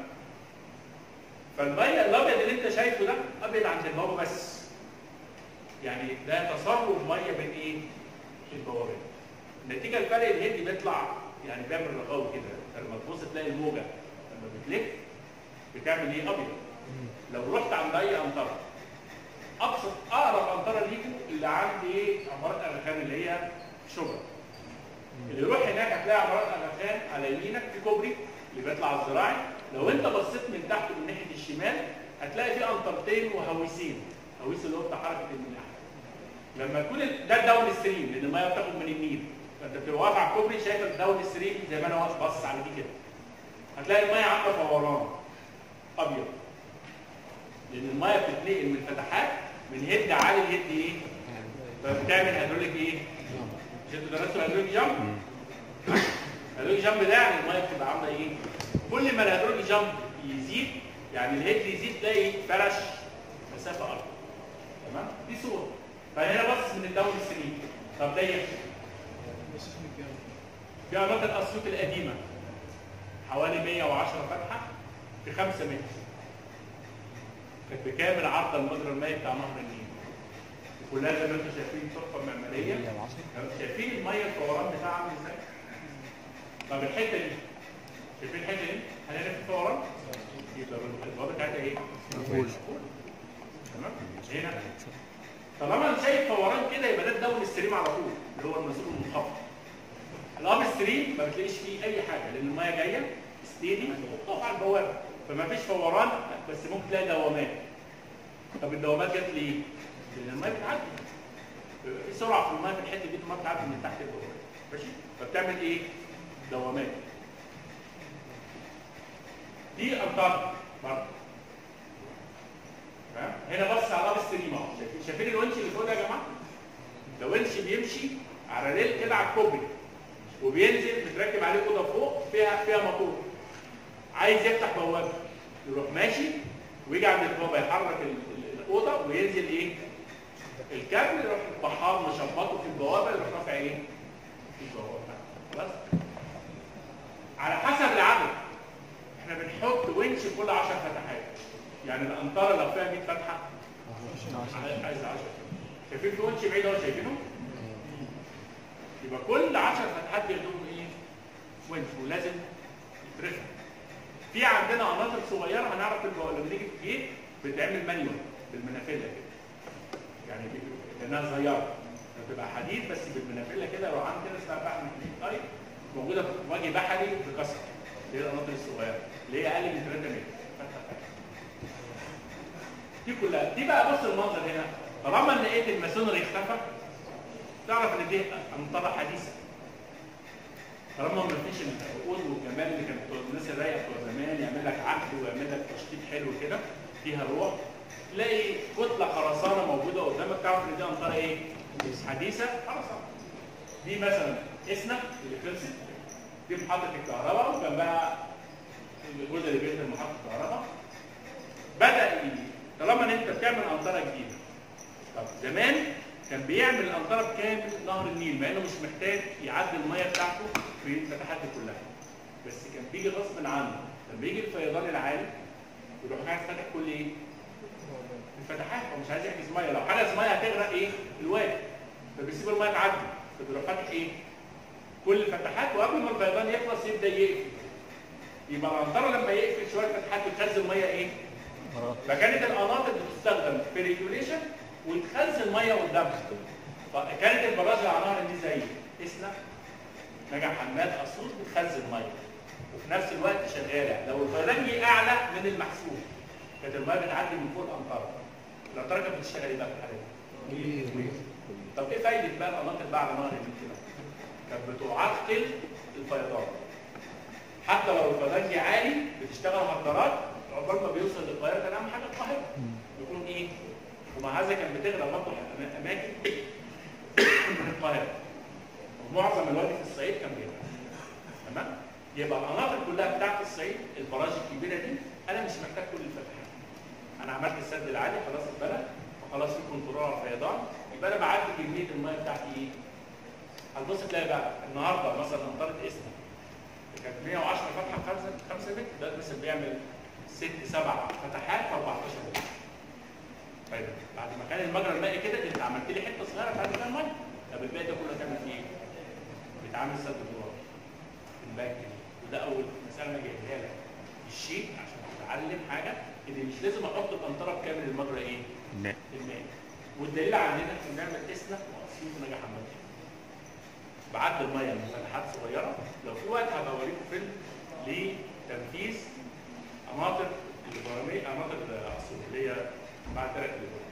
فالميه الابيض اللي انت شايفه ده ابيض عند البوابه بس يعني ده تسرب ميه بين ايه؟ البوابات النتيجه الفرق الهندي بيطلع يعني بيعمل رغاوي كده لما تبص تلاقي الموجه لما بتلف بتعمل ايه ابيض لو رحت عند اي امطره ابسط اقرب امطره ليكم اللي عند ايه عمارات اغاخان اللي هي شبرا اللي يروح هناك هتلاقي عمارات اغاخان على يمينك في كوبري اللي بيطلع على الزراعي لو انت بصيت من تحت من ناحيه الشمال هتلاقي في انطرتين وهويسين هويس اللي هو بتاع حركه الملاحه لما يكون ال- ده الداون ستريم لان الميه بتاخد من النيل فانت بتبقى واقف على الكوبري شايف الداون ستريم زي ما انا واقف باصص على دي كده هتلاقي الميه عامله فوران ابيض لان الميه بتتنقل من فتحات من هيد عالي لهيد ايه؟ فبتعمل هيدروليك ايه؟ مش انتوا درستوا هيدروليك جامب؟ الهيدروليك جامب ده يعني الميه بتبقى عامله ايه؟ كل ما الهيدروليك جامب يزيد يعني الهيد يزيد تلاقي فرش مسافه اكبر تمام؟ دي صوره فهنا بص من الداون ستريم طب ده يحصل في علاقه الاسيوط القديمه حوالي 110 فتحه في 5 متر كانت بكامل عرض المجرى المائي بتاع نهر النيل وكلها زي ما انتم شايفين تحفه معماريه شايفين الميه الفوران بتاعها عامل ازاي؟ طب الحته دي شايفين الحته دي؟ هل هنا في فوران؟ يبقى الابواب بتاعتها ايه؟ مقفول. تمام؟ هنا طالما انا شايف فوران كده يبقى ده الداون ستريم على طول اللي هو النزول المنخفض الاب ستريم ما بتلاقيش فيه اي حاجه لان الميه جايه ستيدي وبتقف على البوابه فما فيش فوران بس ممكن تلاقي دوامات طب الدوامات جت ليه؟ لان الميه بتعدي بيبقى في سرعه في الميه في الحته دي الميه بتعدي من تحت البوابه ماشي فبتعمل ايه؟ دوامات دي امطار برضه تمام؟ هنا بص على الاب ستريم اهو شايفين شايفين الونش اللي فوق ده يا جماعه؟ ده ونش بيمشي على ريل كده على الكوبري وبينزل متركب عليه اوضه فوق فيها فيها موتور عايز يفتح بوابه يروح ماشي ويجي عند البوابه يحرك ال- ال- الاوضه وينزل ايه؟ الكابل يروح البحار مشبطه في البوابه يروح رافع ايه؟ في البوابه بس على حسب العدد احنا بنحط ونش كل 10 فتحات يعني الامطار لو فيها 100 فتحه عايز 10 شايفين في ونش بعيد اهو شايفينه؟ يبقى كل 10 فتحات بياخدوهم ايه؟ ونش ولازم يترفع. في عندنا قناطر صغيره هنعرف الجو- لما نيجي في الجيت بتتعمل مانيوال بالمنافله كده. يعني بي- لانها صغيره بتبقى حديد بس بالمنافله كده روعان كده اسمها فحم حديد طيب موجوده في وجه بحري في كسر اللي هي القناطر الصغيره اللي هي اقل من 3 متر فتحة فتحة. دي كلها دي بقى بص المنظر هنا طالما ان لقيت الماسونري اختفى تعرف ان دي امطار حديثه طالما ما فيش العقود والجمال اللي كانت بتوع الناس الرايقه بتوع زمان يعمل لك عقد ويعمل لك تشطيب حلو كده فيها روح تلاقي كتله خرسانه موجوده قدامك تعرف ان دي امطار ايه؟ حديثه خرسانه دي مثلا اسنا اللي خلصت دي محطه الكهرباء وجنبها الجزء اللي بيخدم محطه الكهرباء بدا ي- طالما ان انت بتعمل امطار جديده طب زمان كان بيعمل الامطار بكامل نهر النيل مع انه مش محتاج يعدي الميه بتاعته في الفتحات دي كلها بس كان بيجي غصب عنه لما يجي الفيضان العالي يروح قاعد فاتح كل ايه؟ الفتحات هو مش عايز يحجز ميه لو حجز ميه هتغرق ايه؟ الوادي فبيسيب الميه تعدي فبيروح فاتح ايه؟ كل الفتحات وقبل ما الفيضان يخلص يبدا يقفل يبقى الامطار لما يقفل شويه فتحات بتخزن ميه ايه؟ فكانت القناطر بتستخدم في ريجوليشن وتخزن ميه قدامها فكانت البراج على نهر النيل زي اسنا نجع حماد اسيوط بتخزن ميه وفي نفس الوقت شغاله لو الفيضان جه اعلى من المحسوب كانت الميه بتعدي من فوق الامطار الامطار كانت بتشتغل ايه بقى في الحاله دي؟ طب ايه فايده بقى القناطر بقى على نهر النيل كده؟ كانت بتعطل الفيضان حتى لو الفيضان جه عالي بتشتغل هدرات عقبال ما بيوصل للقاهره كان اهم حاجه القاهره يكون ايه؟ ومع هذا كان بتغرق برضه أما- اماكن من القاهره ومعظم الوادي في الصعيد كان بيغرق تمام؟ يبقى القناطر كلها بتاعت الصعيد البراج الكبيره دي انا مش محتاج كل الفتحات انا عملت السد العالي خلاص اتبنى وخلاص في كنترول على الفيضان يبقى انا بعدي كميه الميه بتاعتي ايه؟ هتبص تلاقي بقى النهارده مثلا امطار اسنا كانت 110 فتحه 5 5 متر ده مثلا بيعمل ست سبع فتحات في 14 متر. طيب بعد ما كان المجرى المائي كده انت عملت لي حته صغيره تعدي فيها الميه طب الباقي ده كله هتعمل فيه ايه؟ بيتعمل سد جوار في الباك كده وده اول مساله انا جايبها لك الشيء عشان تتعلم حاجه ان مش لازم احط القنطره بكامل المجرى ايه؟ لا المائي والدليل على ان احنا بنعمل اسنا واسيوط ونجا حماد بعد الميه من فتحات صغيره لو في وقت هبقى اوريكم فيلم لتنفيذ قناطر الابراميه قناطر اقصد اللي هي بعد ثلاث الابرام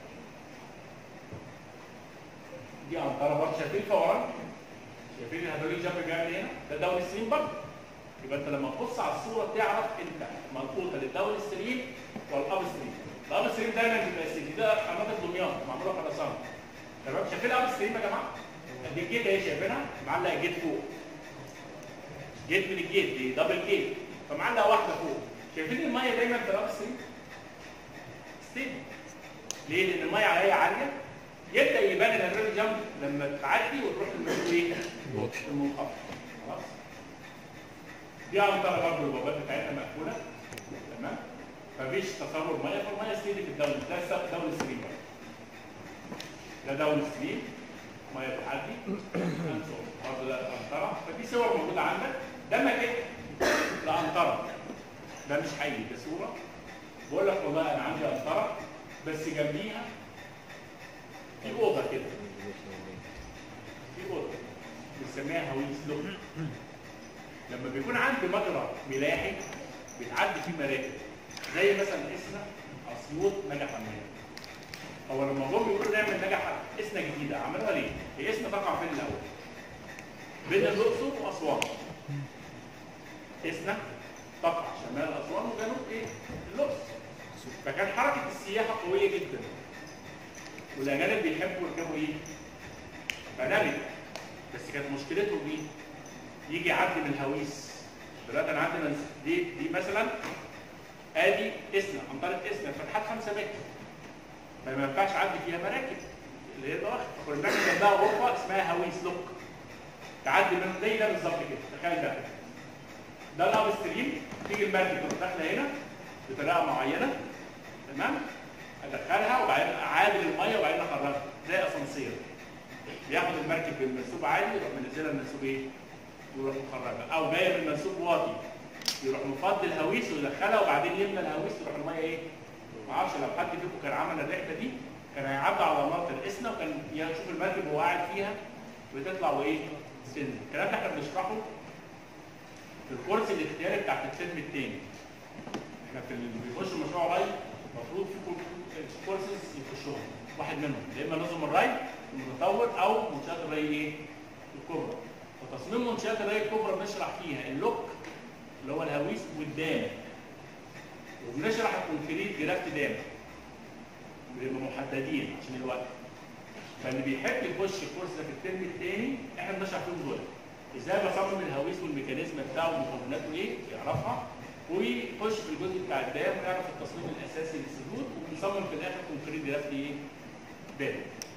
دي قنطره برضه شايفين فوران شايفين الهيدروليك جامب جاي من هنا ده دوري ستريم برضه يبقى انت لما تبص على الصوره تعرف انت منقوطه للدوري ستريم والاب ستريم الاب ستريم دايما بيبقى سيدي ده قناطر دمياط معموله خرسانه تمام شايفين الاب ستريم يا جماعه؟ دي الجيت اهي شايفينها معلقه جيت فوق جيت من الجيت دي دبل جيت فمعلقه واحده فوق شايفين الميه دايما في الاب ستريم ستيبل ليه؟ لان الميه عليها عاليه يبدا يبان الهيدروليك جامب لما تعدي وتروح المسؤول ايه؟ المنخفض خلاص دي عنطره برضه البوابات بتاعتها مقفوله تمام مفيش تصور ميه فالميه ستيدي في الدوري ده دوري ستريم ده دوري ستريم ميه بتعدي برضه ده عنطره فدي صور موجوده عندك ده مكان لعنطره ده مش حقيقي ده صوره بقول لك والله انا عندي عنطره بس جنبيها في اوضه كده في اوضه بنسميها هويس لوك لما بيكون عندي مجرى ملاحي بتعدي فيه مراكب زي مثلا اسنا اسيوط نجا حمام هو لما جم بيقولوا نعمل نجا اسنا جديده عملوها ليه؟ هي اسنا تقع فين الاول؟ بين الاقصر واسوان اسنا تقع شمال اسوان وجنوب ايه؟ الاقصر فكان حركه السياحه قويه جدا والاجانب بيحبوا يركبوا ايه؟ فنبت بس كانت مشكلته ايه؟ يجي يعدي من الهويس دلوقتي انا عندي من دي دي مثلا ادي اسنا امطاره اسنا فتحات 5 متر فما ينفعش اعدي فيها مراكب اللي هي ضواحي فكنا بنعمل جنبها غرفه اسمها هويس لوك تعدي من زي ده بالظبط كده تخيل ده ده الاب ستريم تيجي المركب تروح داخله هنا بطريقه معينه تمام ادخلها وبعدين اعادل الميه وبعدين اخرجها زي اسانسير بياخد المركب بالمنسوب عالي يروح منزلها المنسوب ايه؟ يروح مخرجها او جايه من منسوب واطي يروح مفضي الهويس ويدخلها وبعدين يملى الهويس تروح الميه ايه؟ ما اعرفش لو حد فيكم كان عمل الرحله دي كان هيعدي على مناطق الاسنا وكان يشوف المركب وهو قاعد فيها وتطلع وايه؟ تنزل الكلام ده احنا بنشرحه في الكورس الاختياري بتاعت الترم الثاني احنا في اللي بيخشوا مشروع ري المفروض في كورسز يخشوهم واحد منهم يا اما نظم الري المتطور او منشات الري ايه؟ الكبرى وتصميم منشات الري الكبرى بنشرح فيها اللوك اللي هو الهويس والدام وبنشرح الكونكريت جرافت دام بيبقوا محددين عشان الوقت فاللي بيحب يخش الكورس ده في الترم الثاني احنا بنشرح فيهم دول ازاي بصمم الهويس والميكانيزم بتاعه ومكوناته ايه يعرفها ويخش في الجزء بتاع الدام ويعرف التصميم الاساسي للسدود وبنصمم في الاخر كونكريت جرافت ايه دام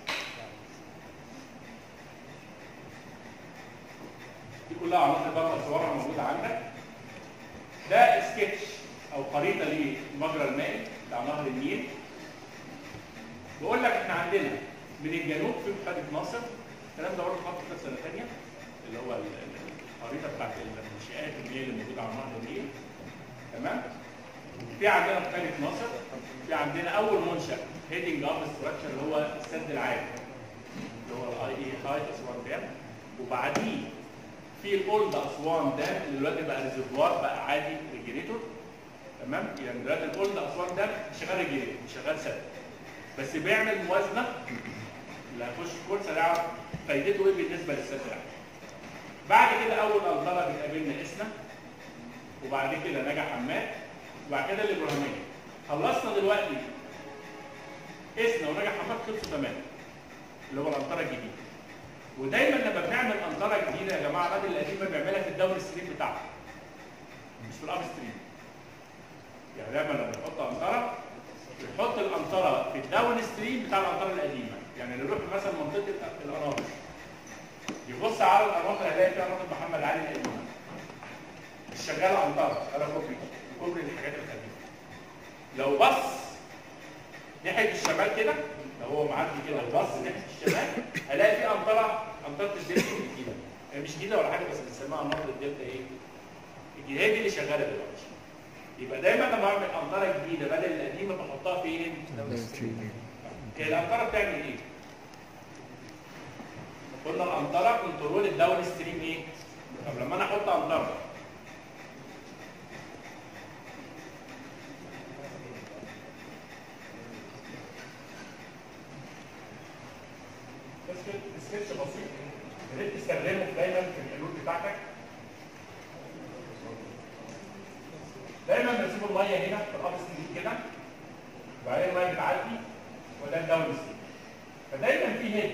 دي كلها عناصر بقى صورها موجوده عندك ده سكتش او خريطه للمجرى المائي بتاع نهر النيل بقول لك احنا عندنا من الجنوب في بحيره ناصر الكلام ده برضه خط في سنه ثانيه اللي هو الخريطه بتاعت المنشآت اللي اللي موجوده على نهر النيل تمام في عندنا بحيره ناصر في عندنا اول منشا هيدنج اب ستراكشر اللي هو السد العالي اللي هو الاي اي هاي اسوان دام وبعديه في الاولد اسوان دام اللي دلوقتي بقى ريزرفوار بقى عادي ريجريتور تمام يعني دلوقتي الاولد اسوان دام مش شغال ريجريتور مش شغال سد بس بيعمل موازنه اللي هيخش الكورس هيعرف فايدته ايه بالنسبه للسد العالي بعد كده اول انطره بتقابلنا اسنا وبعد كده نجا حماد وبعد كده الابراهيميه خلصنا دلوقتي اسنا ونجا حماد خلصوا تمام اللي هو الانطره الجديده ودايما لما بنعمل انطره جديده يا جماعه الراجل القديم بيعملها في الدوري ستريم بتاعته مش في الاب ستريم يعني دايما لما بنحط انطره بنحط الانطره في الداون ستريم بتاع الانطره القديمه يعني نروح مثلا منطقه القناطر يبص على القناطر هيلاقي فيها قناطر محمد علي القديمه مش شغاله انطره على كوبري كوبري الحاجات القديمه لو بص ناحيه الشمال كده لو هو معدي كده وبص ناحيه الشمال هلاقي في انطره انطره الدلتا الجديده هي مش جديده ولا حاجه بس بنسميها انطره الدلتا ايه؟ الجديده هي دي اللي شغاله دلوقتي يبقى دايما لما اعمل انطره جديده بدل القديمه بحطها فين؟ هي الانطره بتعمل ايه؟ قلنا القنطره كنترول الداون ستريم ايه؟ طب لما انا احط قنطره سكتش بسيط يا ريت تستخدمه دايما في الحلول بتاعتك دايما بنسيب الميه هنا في الاب ستريم كده وبعدين الميه بتعدي وده الداون ستريم فدايما في هيد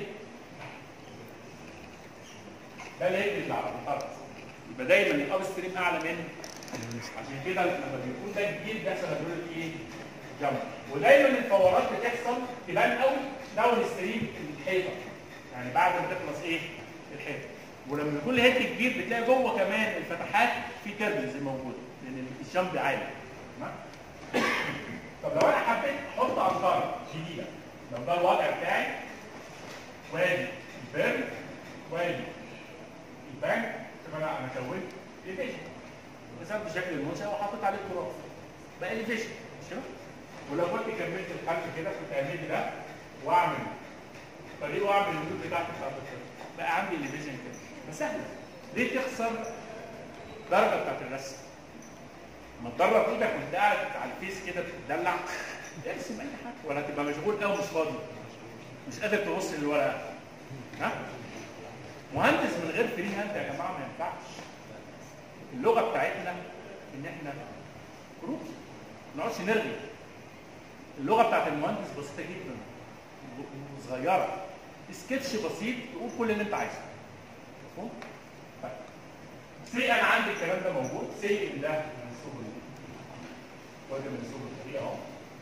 ده الهيد اللي على الارض يبقى دايما الاب ستريم اعلى من عشان كده لما بيكون ده كبير بيحصل هدول ايه؟ جنب ودايما الفورات بتحصل تبان قوي داون ستريم الحيطه يعني بعد ما تخلص ايه؟ الحيطه ولما يكون الهيد كبير بتلاقي جوه كمان الفتحات في تربلز موجوده لان الجنب عالي تمام؟ طب لو انا حبيت احط امطار جديده لو ده الوضع بتاعي وادي البرد وادي البنك طب انا انا كونت ديفيجن رسمت شكل المنشأ وحطيت عليه تراب بقى لي فيشن مش كده؟ ولو كنت كملت الخلف كده كنت اعمل ده واعمل طريق واعمل الوجود بتاعتي بتاعت الخلف بقى عندي اللي فيجن كده بس سهله ليه تخسر درجه بتاعت الرسم؟ ما تدرب ايدك وانت قاعد على الفيس كده بتدلع ارسم اي حاجه ولا تبقى مشغول قوي مش فاضي مش قادر تبص للورقه ها مهندس من غير فري هاند يا جماعه ما ينفعش اللغه بتاعتنا ان احنا كروت ما نقعدش نرغي اللغه بتاعت المهندس بسيطه جدا وصغيره سكتش بسيط تقول كل اللي انت عايزه مفهوم؟ طيب سي انا عندي الكلام ده موجود سي ان ده منسوب وده منسوب الطريقه اهو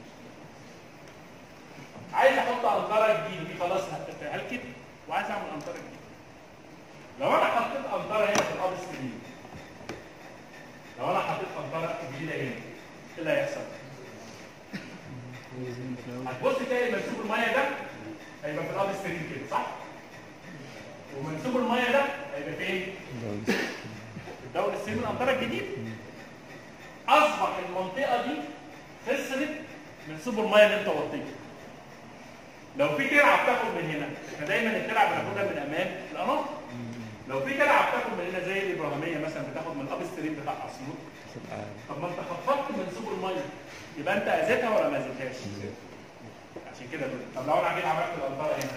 عايز احط انطره جديده دي خلاص هلكت وعايز اعمل انطره جديده لو انا حطيت انطره هنا في الاب سكرين لو انا حطيت انطره جديده هنا ايه اللي هيحصل؟ هتبص تلاقي منسوب الميه ده هيبقى في الاب ستريم كده صح؟ ومنسوب الميه ده هيبقى فين؟ في الدوري السيمي الامطار الجديد اصبح المنطقه دي خسرت منسوب الميه اللي انت وطيته لو في ترعه بتاخد من هنا احنا دايما الترعه بناخدها من امام القناه لو في ترعه بتاخد من هنا زي الابراهيميه مثلا بتاخد من الاب ستريم بتاع اسيوط طب ما انت خفضت منسوب الميه يبقى انت اذيتها ولا ما اذيتهاش؟ عشان كده بقول طب لو انا جيت عملت الانطره هنا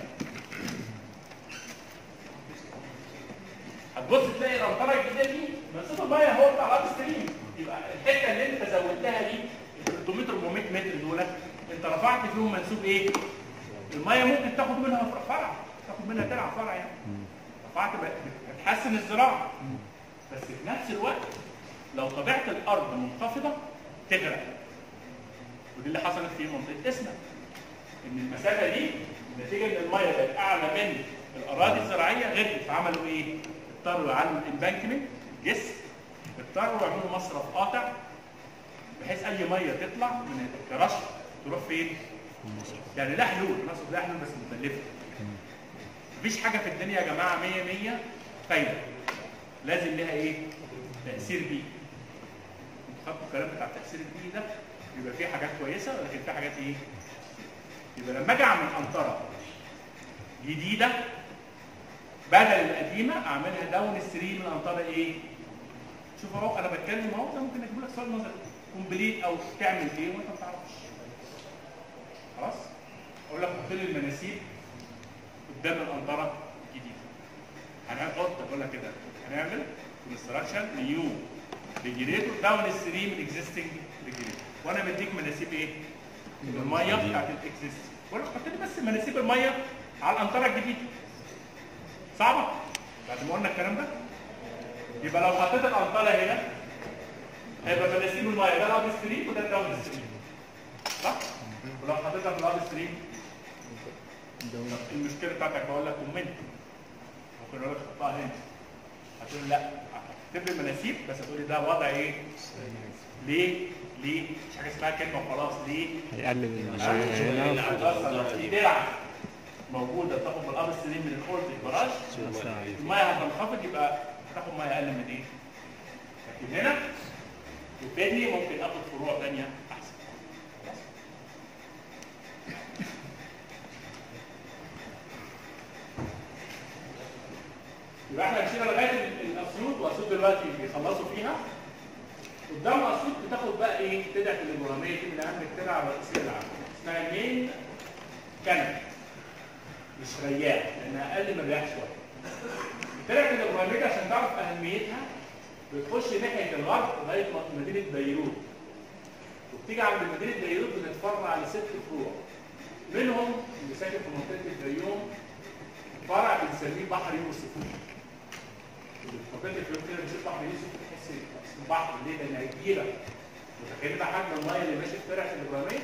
هتبص تلاقي الانطره الجديده دي منسوب الميه هو بتاع الاب ستريم يبقى الحته اللي انت زودتها دي ال 300 400 متر دول انت رفعت فيهم منسوب ايه؟ الميه ممكن تاخد منها فرع تاخد منها ترعه فرع يعني رفعت بتحسن الزراعه بس في نفس الوقت لو طبيعه الارض منخفضه تغرق ودي اللي حصلت في منطقه اسنا ان المسافه دي نتيجه ان الميه بقت اعلى من الاراضي الزراعيه غرقت فعملوا ايه؟ اضطروا يعلوا الامبانكمنت جسر اضطروا يعملوا مصرف قاطع بحيث اي ميه تطلع من الكرش تروح فين؟ يعني لا حلول نقصد لا حلول بس متكلفه مفيش حاجه في الدنيا يا جماعه 100 100 فايده لازم لها ايه؟ تاثير بيئي انتوا خدتوا الكلام بتاع التاثير البيئي ده يبقى فيه حاجات كويسه لكن في حاجات ايه؟ يبقى لما اجي اعمل قنطره جديده بدل القديمه اعملها داون ستريم القنطره ايه؟ شوف اهو انا بتكلم اهو ده ممكن اجيب لك سؤال نظري كومبليت او تعمل ايه وانت ما تعرفش خلاص؟ اقول لك حط لي المناسيب قدام القنطره الجديده هنحط اقول لك كده هنعمل كونستراكشن نيو ريجريتور داون ستريم الاكزيستنج ريجريتور وانا بديك مناسيب ايه؟ الميه بتاعت الاكزيستنج وانا حط لي بس مناسيب الميه على القنطره الجديده صعبه؟ بعد ما قلنا الكلام ده يبقى لو حطيت القنطره هنا هيبقى مناسيب الميه ده الاب ستريم وده الداون ستريم صح؟ ولو حطيتها في الاب ستريم المشكله بتاعتك بقول لك كومنت ممكن اقول لك حطها هنا هتقول لي لا هتكتب لي مناسيب بس هتقول لي ده وضع ايه؟ ليه؟ ليه؟ مش حاجه اسمها كلمه وخلاص ليه؟ هيقلل عشان في درع موجوده بتاخد من الاب ستريم من الكورت البراش الميه هتنخفض يبقى هتاخد ميه اقل من ايه؟ لكن هنا يفيدني ممكن اخد فروع ثانيه احسن بيخلصوا فيها قدام اسيوط بتاخد بقى ايه تدعه الابراهيميه دي من اهم الترع الرئيسيه العالم اسمها مين كنب مش رياح لانها اقل من الرياح شويه الترعه الابراهيميه عشان تعرف اهميتها بتخش ناحيه الغرب لغايه مدينه بيروت وبتيجي عند مدينه بيروت بتتفرع لست فروع منهم اللي ساكن في منطقه الفيوم فرع بنسميه بحر يوسف اللي في منطقه الفيوم كده بنشوف بحر يوسف تحس اسمه بحر ليه؟ لانها كبيره متخيل بقى حجم الميه اللي ماشي في ترعه الابراهيميه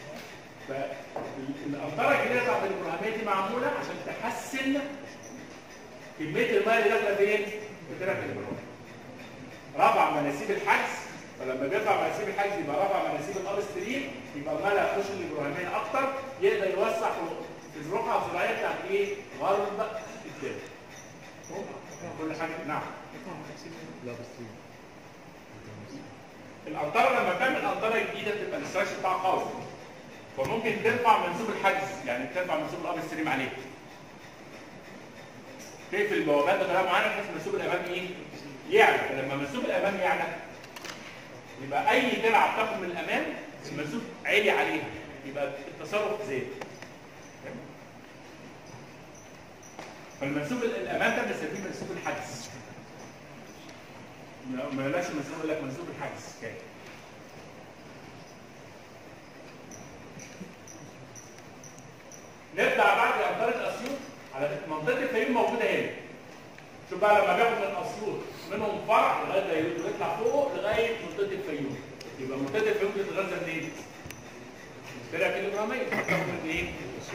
فالامطار الجديده بتاعت الابراهيميه دي معموله عشان تحسن كميه الميه اللي داخله فين؟ في ترعه الابراهيميه رفع مناسيب الحجز فلما بيرفع مناسيب الحجز يبقى رفع مناسيب الاب ستريم يبقى الميه هتخش الابراهيميه اكتر يقدر يوسع في الرقعه الزراعيه بتاعت ايه؟ غرب الدلتا. كل حاجه نعم. لا بس الامطار لما بتعمل امطار جديده بتبقى الاستراكشر بتاعها قوي فممكن ترفع منسوب الحجز يعني ترفع منسوب الاب ستريم عليه تقفل البوابات بطريقه معينه بحيث منسوب الامام ايه؟ يعلى فلما منسوب الامام يعلى يبقى اي ترعه بتاخد من الامام المنسوب عالي عليها يبقى التصرف زاد فالمنسوب الامام ده بنسميه منسوب الحجز ما ما بلاش منسوب يقول لك منسوب الحجز كام نطلع بعد امطار اسيوط على منطقه الفيوم موجوده هنا شوف بقى لما بياخد من اسيوط منهم فرع لغايه بيروت ويطلع فوق لغايه منطقه الفيوم يبقى منطقه الفيوم بتتغذى منين؟ فرقه الابراهيميه بتاخد من ايه؟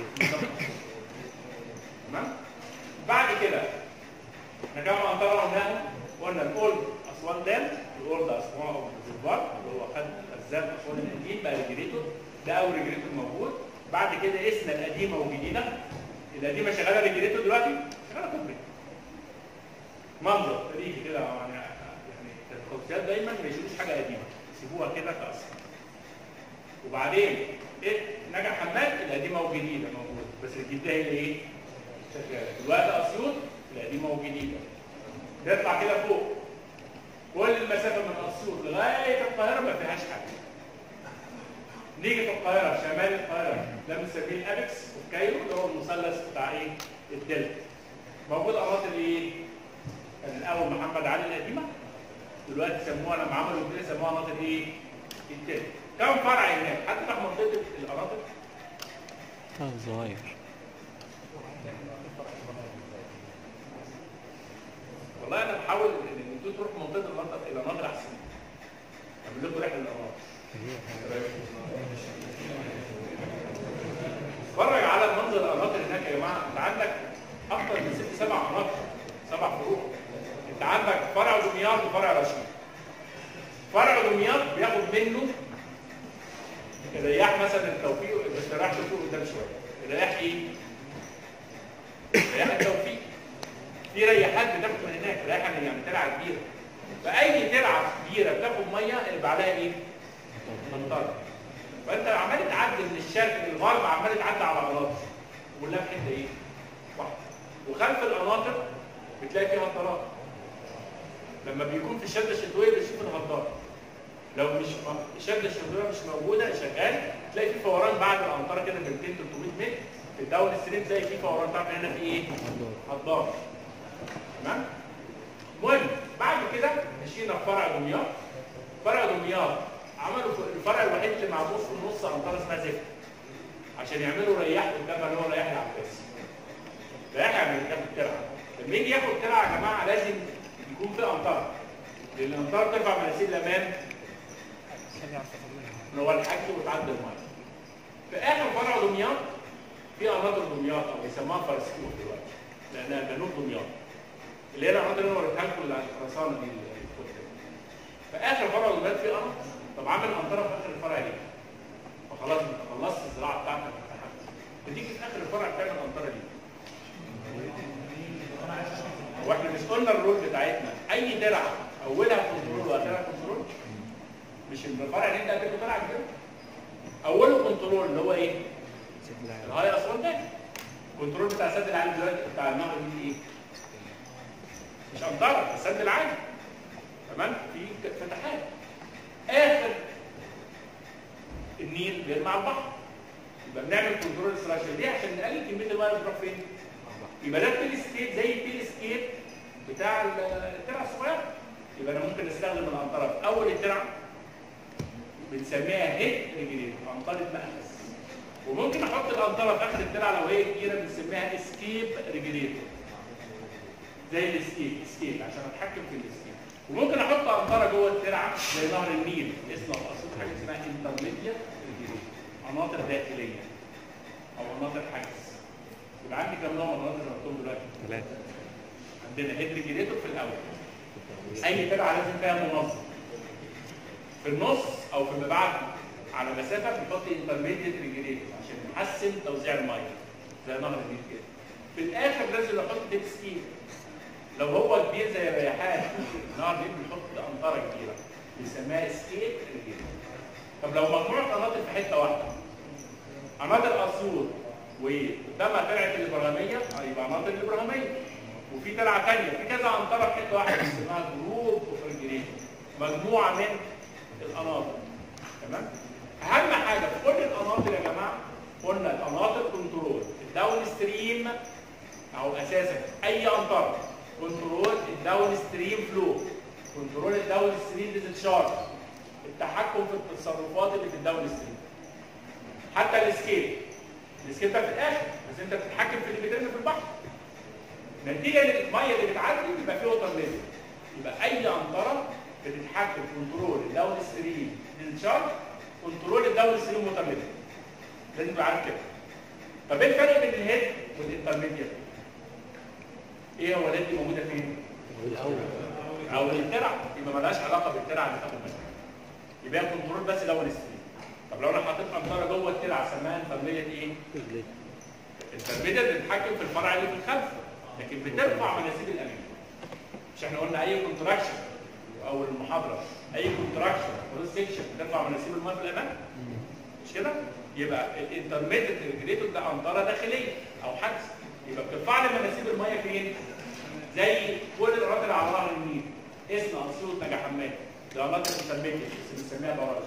تمام؟ بعد كده احنا كام امطار قلناها؟ قلنا الاولد اسوان دام الاولد اسوان ريزرفوار اللي هو خد خزان اسوان القديم بقى ريجريتور ده اول ريجريتور موجود بعد كده قسنا القديمه والجديده القديمه شغاله ريجريتور دلوقتي شغاله كوبري منظر تاريخي كده يعني يعني التوصيات دايما ما يشيلوش حاجه قديمه يسيبوها كده كاصل وبعدين ايه نجا حماد القديمه والجديده موجوده بس الجديده هي اللي ايه؟ شغاله دلوقتي اسيوط القديمه والجديده تطلع كده فوق كل المسافه من اسيوط لغايه القاهره ما فيهاش حاجه نيجي في القاهره شمال القاهره ده بنسميه الابكس وفي كايرو اللي هو المثلث بتاع ايه؟ الدلتا موجود اماطل ايه؟ كان الاول محمد علي القديمه دلوقتي سموها لما عملوا الدنيا سموها مناطق ايه؟ التاني كم فرع هناك؟ حتى في منطقه القناطر اه صغير والله انا بحاول ان انتوا تروحوا منطقه القناطر الى مناطق احسن اعمل لكم رحله للقناطر اتفرج على المنظر القناطر هناك يا جماعه انت عندك اكثر من ست سبع قناطر سبع فروع انت عندك فرع دمياط وفرع رشيد فرع دمياط بياخد منه الرياح مثلا التوفيق بس الرياح تفوق قدام شويه الرياح ايه؟ رياح التوفيق في رياحات بتاخد من هناك رياحه يعني ترعه كبيره فاي ترعه كبيره بتاخد ميه يبقى عليها ايه؟ منطقه فانت عمال تعدي من الشرق للغرب عمال تعدي على قناطر كلها في حته ايه؟ واحده وخلف القناطر بتلاقي فيها هضارات لما بيكون في الشده الشتويه بتشوف الهضار لو مش الشده الشتويه مش موجوده شغال تلاقي في فوران بعد الامطار كده ب 200 300 متر في الداون ستريم تلاقي في فوران تعرف هنا في ايه؟ هضار تمام؟ المهم بعد كده مشينا في فرع دمياط فرع دمياط عملوا الفرع الوحيد اللي معمول في النص امطار اسمها زفت عشان يعملوا رياح قدام اللي هو رياح العباسي رياح يعني قدام الترعه لما يجي ياخد ترعه يا جماعه لازم يكون في امطار لان الامطار ترفع مناسيب الامام اللي هو الحج وتعدي الميه في اخر فرع دمياط في قناطر دمياط او بيسموها فرسكوت دلوقتي لانها جنوب دمياط اللي هي القناطر اللي انا وريتها لكم اللي على الخرسانه دي اللي فوق كده. في اخر فرع دمياط في قناطر طب عامل امطار في اخر الفرع ليه؟ فخلاص انت خلصت الزراعه بتاعتك بتيجي في اخر الفرع بتعمل امطار ليه؟ هو احنا مش قلنا الرول بتاعتنا اي درعه اولها كنترول واخرها كنترول مش الفرع اللي انت هتبقى درعه كده اوله كنترول اللي هو ايه؟ الهاي اسوان ده كنترول بتاع السد العالي دلوقتي بتاع النهر دي ايه؟ مش امطار السد العالي تمام في فتحات اخر النيل بيرمى على البحر يبقى بنعمل كنترول ستراكشر ليه عشان نقلل كميه الميه اللي بتروح فين يبقى ده التيل سكيت زي التيل سكيت بتاع الترعه الصغيره يبقى انا ممكن استخدم الانطره في اول الترعه بنسميها هيد ريجريتور انطره مأخذ وممكن احط الانطره في اخر الترعه لو هي كبيره بنسميها اسكيب ريجريتور زي الاسكيب اسكيب عشان اتحكم في الاسكيب وممكن احط انطره جوه الترعه زي نهر النيل اسمه في اسيوط حاجه اسمها انترميديا قناطر داخليه او قناطر حجز يبقى عندي كام نوع من القناطر اللي قلتهم دلوقتي؟ ثلاثة عندنا هيد ريجريتور في الاول اي ترعه لازم فيها منظم في النص او في المبعد على مسافه بنحط انترميديت ريجريتور عشان نحسن توزيع الميه زي نهر النيل كده في الاخر لازم نحط ديب سكيم لو هو كبير زي الرياحات نهر النيل بنحط امطاره كبيره بنسميها سكيت ريجريتور طب لو مجموعه قناطر في حته واحده قناطر اسيوط وقدامها ترعه الابراهيميه آه، يبقى قناطر الابراهيميه وفي ترعه ثانيه في كذا عنطره في حته واحده اسمها جروب اوف ريجريتور مجموعه من القناطر تمام اهم حاجه في كل القناطر يا جماعه قلنا القناطر كنترول الداون ستريم او اساسا اي قنطره كنترول الداون ستريم فلو كنترول الداون ستريم ديزتشارج التحكم في التصرفات اللي في الداون ستريم حتى الاسكيب الاسكيب ده في الاخر بس انت بتتحكم في اللي بيترمي في البحر نتيجه للميه اللي بتعدي يبقى في ووتر ليفل يبقى اي قنطره بتتحكم في كنترول الداون ستريم ديزتشارج كنترول الداون ستريم ووتر ليفل لازم تبقى عارف كده طب ايه الفرق بين الهيد والانترميديت؟ ايه هو الهيد موجوده فين؟ والأول او الترع يبقى مالهاش علاقه بالترع اللي تاخد منها يبقى كنترول بس داون ستريم طب لو انا حطيت قنطره جوه الترع سماها انترميديت ايه؟ رجلين الترميديت بتتحكم في الفرع اللي في الخلف لكن بترفع مناسيب الامام مش احنا قلنا اي كونتراكشن او المحاضره اي كونتراكشن كروس سيكشن بترفع مناسيب الماء في الامام مش كده؟ يبقى الانترميديت ريجريتور ده قنطره داخليه او حجز يبقى بترفع لي مناسيب الميه فين؟ زي كل القناطر اللي على ظهر النيل اسم اسيوط نجا حماد ده قناطر انترميديت بس بنسميها براج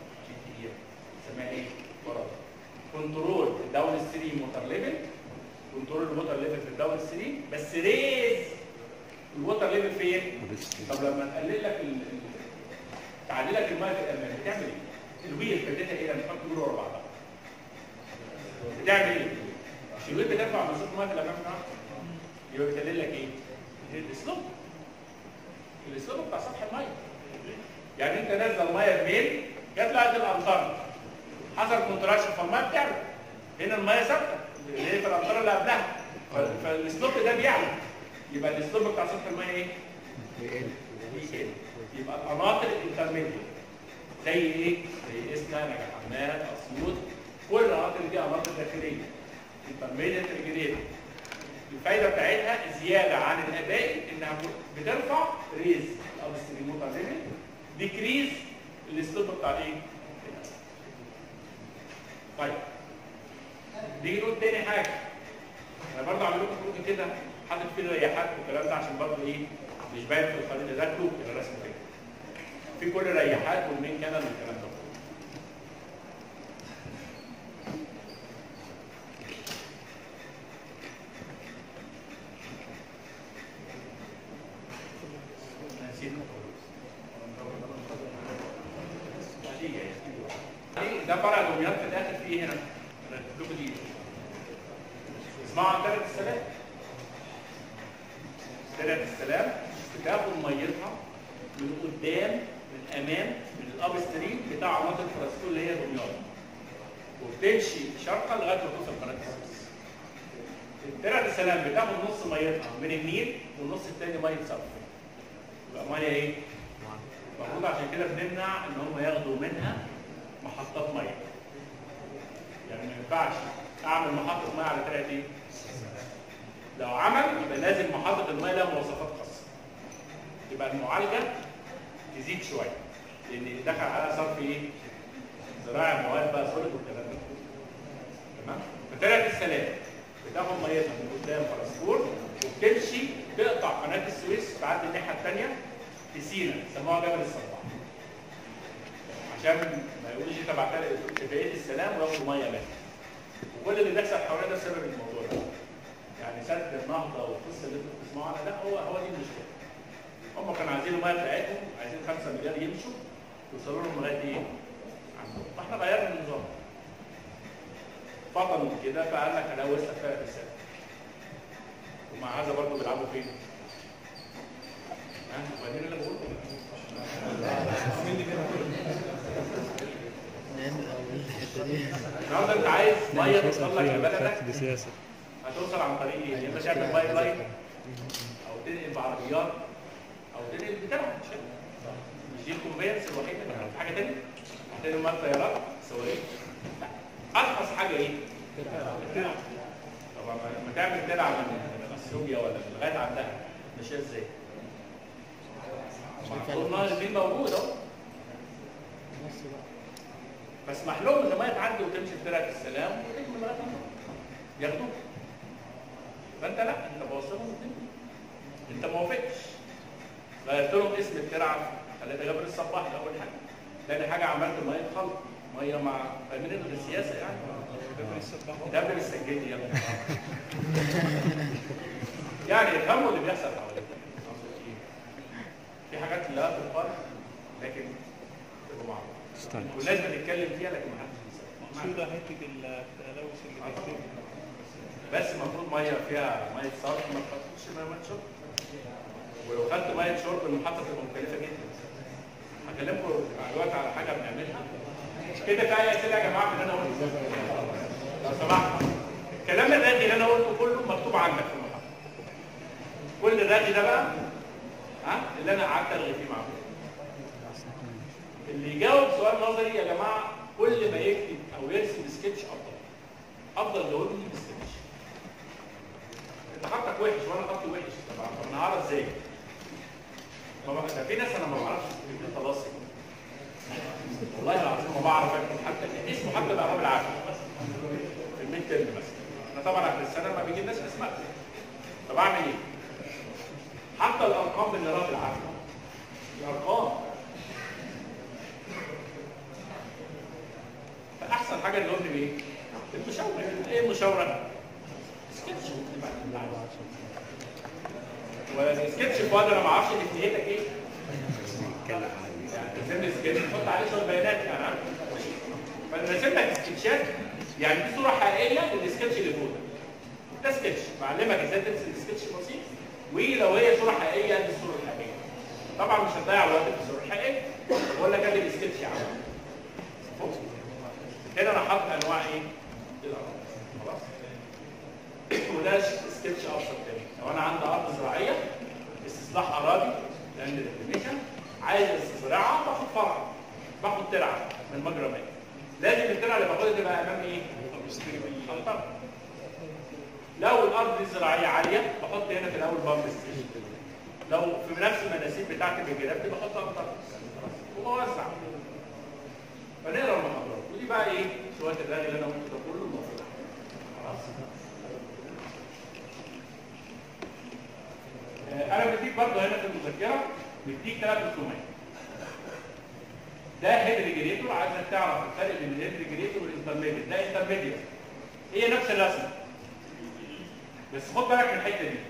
بنسميها ايه؟ براج كنترول الداون ستريم ووتر ليفل كنترول الووتر ليفل في الداون ستريم بس ريز الووتر ليفل فين؟ طب لما نقلل لك ال- ال- تعلي لك الميه في الامام بتعمل ايه؟ الويل فادتها ايه؟ لما تحط ويل ورا بعضها بتعمل ايه؟ مش الويل بترفع من صوت الميه في الامام بتاعها يبقى بتقلل لك ايه؟ الاسلوب الاسلوب بتاع سطح الميه يعني انت نازل ميه بميل جت لقت الامطار حصل كونتراكشن فالميه بتعلى هنا الميه ثابته اللي هي في الامطار اللي قبلها ف- فالاسلوب ده بيعلى يبقى الاسلوب بتاع سطح الميه ايه؟ بيقل يبقى القناطر الانترميديت زي ايه؟ زي اسنا نجا حماد اسيوط كل القناطر دي قناطر داخليه انترميديت ريجريت الفايده بتاعتها زياده عن الابائي انها بترفع ريز او السليموتا ليفل ديكريز الاسلوب بتاع ايه؟ طيب نيجي نقول تاني حاجه انا برضه عامل لكم خروج كده حاطط فيه رياحات والكلام ده عشان برضه ايه مش باين في الخريطه ده كروب كده رسم كده في كل رياحات والمين كانال والكلام ده نسيت دي- ده فرع دمياط في الاخر في ايه هنا؟ أنا هكتب لكم دي اسمعوا عن ترعه السلام ترعه السلام بتاخد ميتها من قدام من امام من الاب ستريم بتاع مناطق فرنسيسكو اللي هي دمياط وبتمشي شرقا لغايه ما توصل قناه السويس ترعه السلام بتاخد نص ميتها من النيل والنص الثاني ميه صرف يبقى ميه ايه؟ المفروض عشان كده بنمنع ان هم ياخدوا منها محطات ميه يعني ما ينفعش اعمل محطه ميه على ترعه ايه؟ لو عمل يبقى لازم محطه الميه لها مواصفات خاصه يبقى المعالجه تزيد شويه لان دخل عليها صرف ايه؟ زراعي مواد بقى سوليد والكلام ده تمام؟ فترعه السلام بتاخد ميتها من قدام فرسكور وبتمشي تقطع قناه السويس تعدي الناحيه الثانيه في سينا سموها جبل الصباح عشان ما يقولوش انت بعتها شفاية السلام وياخدوا ميه منها وكل اللي بيحصل حوالينا ده بسبب الموضوع ده يعني سد النهضه والقصه اللي انتوا بتسمعوا عنها ده هو هو دي المشكله هم كانوا عايزين الميه بتاعتهم عايزين 5 مليار يمشوا يوصلوا لهم لغايه ايه؟ عندهم فاحنا غيرنا النظام فضلوا كده فقال لك انا وسط فرق السنه ومع هذا برضه بيلعبوا فين؟ ها؟ وبعدين اللي بقوله نعمل أول الحتة دي النهارده انت عايز ميه توصل لك لبلدك دي سياسة هتوصل عن طريق ايه؟ يا اما تعمل بايب لاين او تنقل بعربيات او تنقل بتاع مش كده؟ مش دي الكونفينس الوحيده كان في حاجه ثانيه؟ هتنقل مال طيارات صواريخ لا ارخص حاجه ايه؟ الترع طبعا لما تعمل ترعه من اثيوبيا ولا من لغايه عندها ماشيه ازاي؟ طول نهر النيل موجود اهو مسمح لهم ان الميه تعدي وتمشي في ترعه السلام وتجمل لغايه عندهم. ياخدوه فانت لا انت بوصلهم الدنيا انت ما وافقتش غيرت لهم اسم الترعه خليتها جبل الصباح ده اول حاجه تاني حاجه عملت ميه خلط ميه مع فاهمين انتوا السياسه يعني جبل الصباح ده قبل السجادي يا ابني يعني افهموا اللي بيحصل حواليك في حاجات لا تقال لكن تبقى معروفه استنى والناس بتتكلم فيها لكن ما حدش بيسمع مقصودة حتة التلوث اللي بيكتب بس المفروض ميه فيها ميه صرف ما تحطش ميه ميه شرب ولو خدت ميه شرب المحطه تبقى مكلفه جدا هكلمكم دلوقتي على حاجه بنعملها كده في اي اسئله يا جماعه في اللي انا قلته لو سمحت الكلام الرغي اللي انا قلته كله مكتوب عندك في المحطه كل الرغي ده بقى ها اللي انا قعدت الغي فيه معاكم اللي يجاوب سؤال نظري يا جماعه كل ما يكتب او يرسم سكتش افضل افضل جاوبني بسكتش انت خطك وحش وانا خطي وحش طب طب انا هعرف ازاي؟ ما بقى- ده في ناس انا ما بعرفش اكتب خلاص والله العظيم ما بعرف اكتب حتى اسمه حتى باعراب العافيه في الميد ترم مثلا انا طبعا اخر السنه ما بيجيلناش اسماء طب اعمل ايه؟ حتى الارقام بنراها بالعافيه الارقام فاحسن حاجه اللي قلت ايه؟ المشاوره ايه المشاوره؟ سكتش والسكتش في وقت انا ما اعرفش نهايتك ايه؟ يعني ترسم لي سكتش تحط عليه شويه بيانات يعني عارف؟ فانا رسمت لك سكتشات يعني دي صوره حقيقيه للسكتش اللي فوق ده ده سكتش بعلمك ازاي ترسم سكتش بسيط ولو هي صوره حقيقيه دي الصوره الحقيقيه طبعا مش هتضيع وقت في الصوره الحقيقيه بقول لك ادي السكتش يا عم هنا انا حاطط انواع ايه؟ الارض خلاص وده سكتش ابسط تاني لو انا عندي ارض زراعيه استصلاح اراضي لاند ديفينيشن عايز استزراعها باخد فرع باخد ترعه من مجرى مائي لازم الترعه اللي باخدها تبقى امام ايه؟ أمطار. لو الارض دي زراعيه عاليه بحط هنا في الاول بامب ستيشن لو في نفس المناسيب بتاعتي بالجراب دي بحط امطار وبوزع فنقرا المحاضرات ودي بقى ايه شويه الرغي اللي انا قلته ده كله المفروض خلاص آه، انا بديك برضه هنا في المذكره بديك ثلاث رسومات ده هيد ريجريتور عايزك تعرف الفرق بين الهيد ريجريتور والانترميديت ده انترميديت هي نفس الرسمه بس خد بالك من الحته دي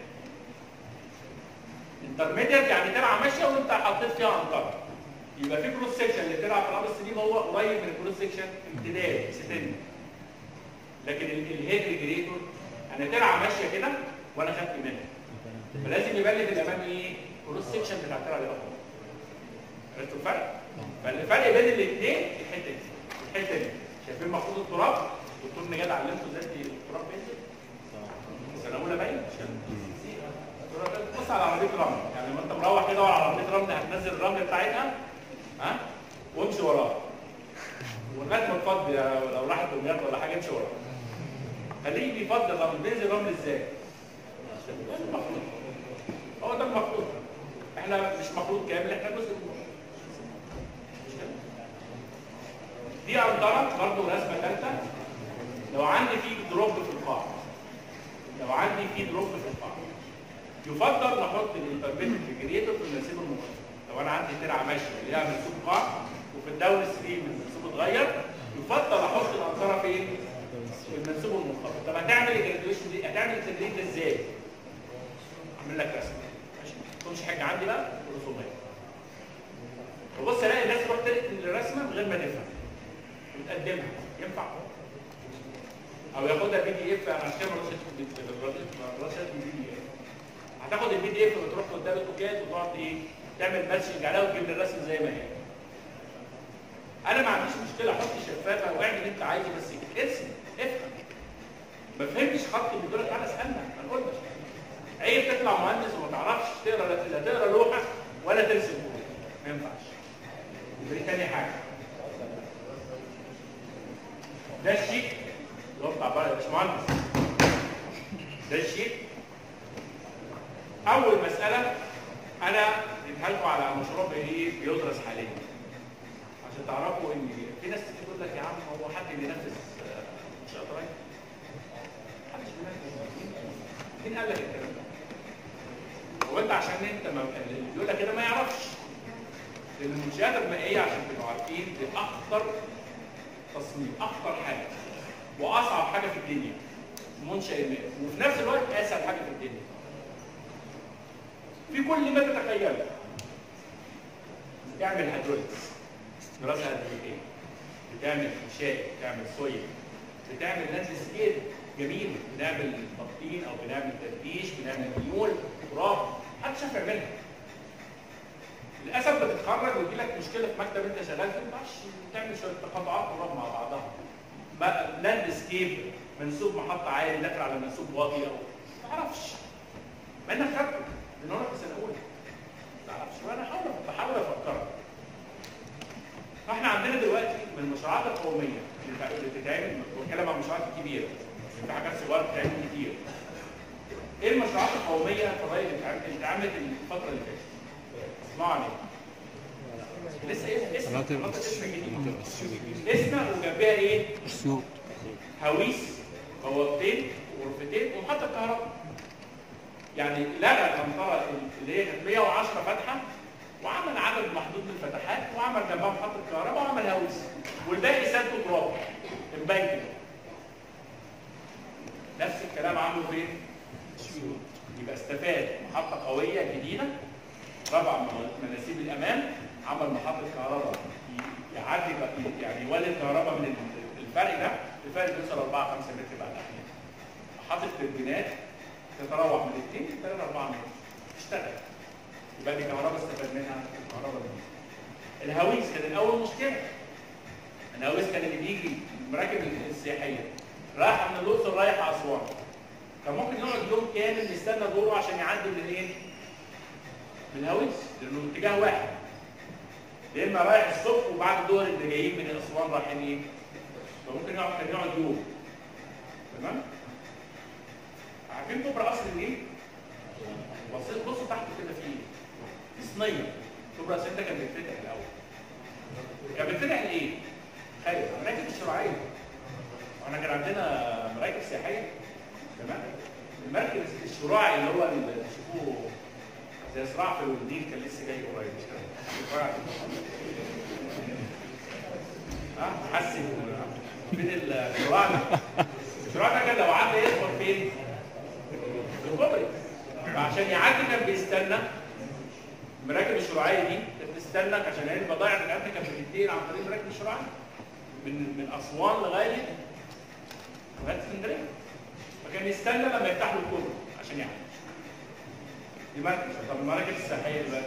انترميديت يعني ترعه ماشيه وانت حطيت فيها امطار يبقى في كروس سيكشن اللي طلع في الارض السليم هو قريب من الكروس سيكشن امتداد ستين لكن ال- الهيد ريجريتور انا ترعه ماشيه كده وانا خدت منها فلازم يبان لي في الامام ايه كروس سيكشن بتاع الترعه اللي بقى عرفتوا الفرق؟ فالفرق بين الاثنين الحته دي الحته دي شايفين مفروض التراب دكتور نجاد علمته ازاي التراب بينزل سنه اولى باين بص على عربيه رمل يعني لما انت مروح كده على عربيه رمل هتنزل الرمل بتاعتها ها وامشي وراها ولغايه ما تفضي لو راحت دمياط ولا حاجه امشي وراها خليه بيفضي الرمل بينزل الرمل ازاي؟ ده المفروض هو ده المفروض احنا مش مفروض كامل احنا جزء منه مش كده؟ دي أنطرة برضه رسمة ثالثة لو عندي في دروب في القاع لو عندي في دروب في القاع يفضل نحط الانترميديت ريجريتور في المناسيب المنخفضة لو انا عندي ترعه ماشيه ليها منسوب قاع وفي الداون ستريم المنسوب اتغير يفضل احط الانصاره فين؟ في المنسوب المنخفض طب هتعمل الجراديويشن دي هتعمل التدريج ده ازاي؟ اعمل لك رسمه ماشي ما تكونش حاجه عندي بقى رسومات وبص الاقي الناس تروح تركن الرسمه من غير ما تفهم وتقدمها ينفع او ياخدها بي دي اف انا عشان ما رضيتش بي دي اف هتاخد البي دي اف وتروح قدام الاوتوكاد وتقعد ايه تعمل ماتشنج عليها وتجيب لي الرسم زي ما هي انا ما عنديش مشكله احط شفافه واعمل اللي انت عايزه بس ارسم افهم ما فهمتش خط بيقول لك تعالى اسالنا ما نقولش عيب تطلع مهندس وما تعرفش تقرا لا تقرا لوحه ولا ترسم كود ما ينفعش يبقى دي تاني حاجه ده الشيك اللي هو بتاع بقى يا باشمهندس ده الشيك اول مساله انا اديتها لكم على مشروع بايه بيدرس حاليا عشان تعرفوا ان في ناس كتير تقول لك يا عم هو حد بينفذ آه، منشات ري محدش بينفذ مين قال لك الكلام ده؟ هو انت عشان انت ما اللي بيقول لك كده ما يعرفش لان المنشات المائيه عشان تبقوا عارفين دي اخطر تصميم اخطر حاجه واصعب حاجه في الدنيا منشا الماء وفي نفس الوقت اسهل حاجه في الدنيا في كل ما تتخيله بتعمل هيدروليكس دراسه هيدروليكيه بتعمل انشاء بتعمل سويل بتعمل لاندسكيب جميل بنعمل تبطين او بنعمل تفتيش بنعمل ميول تراب محدش عارف يعملها للاسف بتتخرج ويجي لك مشكله في مكتب انت شغال فيه ما تعرفش تعمل شويه تقاطعات تراب مع بعضها لاندسكيب منسوب محطه عالي داخل على منسوب واطي او ما تعرفش ما انك خدته من وانا في سنه اولى ما تعرفش وانا بحاول بحاول افكرك فاحنا عندنا دلوقتي من المشروعات القوميه اللي بتع- اللي بتتعمل بتكلم عن المشروعات الكبيره في حاجات صغيره بتتعمل كتير ايه المشروعات القوميه في الري اللي اتعملت اللي اتعملت الفتره اللي فاتت؟ اسمعوا عليها لسه ايه اسم مناطق مناطق اسم جديد مناطق السوق اسمها وجنبها ايه؟ السوق هويس بوابتين وغرفتين ومحطه كهرباء يعني لغى القنطره اللي هي كانت 110 فتحه وعمل عدد محدود من الفتحات وعمل جنبها محطه كهرباء وعمل هويس والباقي سد تراب البنك نفس الكلام عمله فين؟ يبقى استفاد محطه قويه جديده رفع مناسيب الامان عمل محطه كهرباء ي- يعدي بقى- يعني يولد كهرباء من ال- الفرق ده الفرق بيوصل 4 5 متر بعد احيانا محطه توربينات تتراوح من 2 ل 3 4 متر تشتغل يبقى دي كهرباء استفاد منها الكهرباء دي الهويس كان الاول مشكله الهويس كان اللي بيجي المراكب السياحيه رايحه من الاقصر رايحه اسوان كان ممكن يقعد يوم كامل يستنى دوره عشان يعدي من الايه؟ من الهويس لانه اتجاه واحد يا اما رايح الصبح وبعد الظهر اللي جايين من اسوان رايحين ايه؟ فممكن يقعد كان يقعد يوم تمام؟ عارفين كوبري قصر النيل؟ بصيت بصوا تحت كده في ايه؟ في صينيه كوبري قصر ده كان بيتفتح الاول كان بيتفتح لايه؟ خير المراكب الشراعيه واحنا كان عندنا مراكب سياحيه تمام؟ المركب الشراعي اللي هو اللي تشوفوه زي صراع في النيل كان لسه جاي قريب مش كده؟ ها حسن فين الشراع ده؟ الشراع ده كان لو عدى يدخل فين؟ في الكوبري فعشان يعدي كان بيستنى المراكب الشراعيه دي كانت تستنى عشان هي البضائع بتاعتها كانت بتنتقل عن طريق المراكب الشراعيه من من اسوان لغايه لغايه اسكندريه فكان يستنى لما يفتحوا الكوبري عشان يعدي دي مركز طب المراكب السياحيه دلوقتي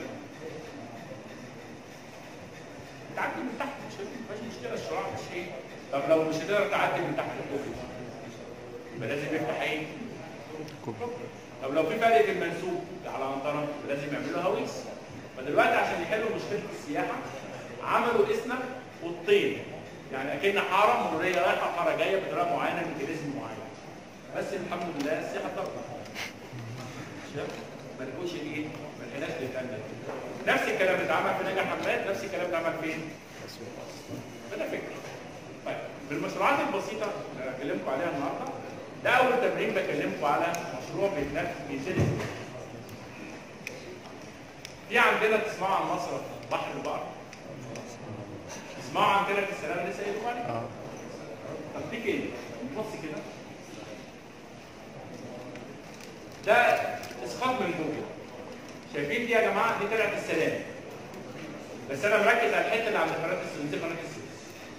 تعدي من تحت مش مفيش مشكله الشراع مش ايه طب لو مش هتقدر تعدي من تحت الكوبري يبقى لازم يفتح ايه؟ طب لو في فرق في المنسوب على عنترة لازم يعملوا هويس فدلوقتي عشان يحلوا مشكله السياحه عملوا اسنا والطين يعني اكن حاره مروريه رايحه وحاره جايه بطريقه معينه ميكانيزم معين بس الحمد لله السياحه طبعا ما لقوش الايه؟ ما لقيناش نتأمل نفس الكلام اتعمل في نجا حماد نفس الكلام اتعمل فين؟ فده فكره طيب بالمشروعات البسيطه اللي هكلمكم عليها النهارده ده اول تمرين بكلمكم على مشروع بيتنفذ بيتنفذ في عندنا تسمعوا عن مصرف بحر البقر تسمعوا عن تلك السلام لسه قايلين عليه اه طب دي كده بص كده ده اسقاط من جوه شايفين دي يا جماعه دي طلعت السلام بس انا مركز على الحته اللي عند قناه السويس دي قناه السويس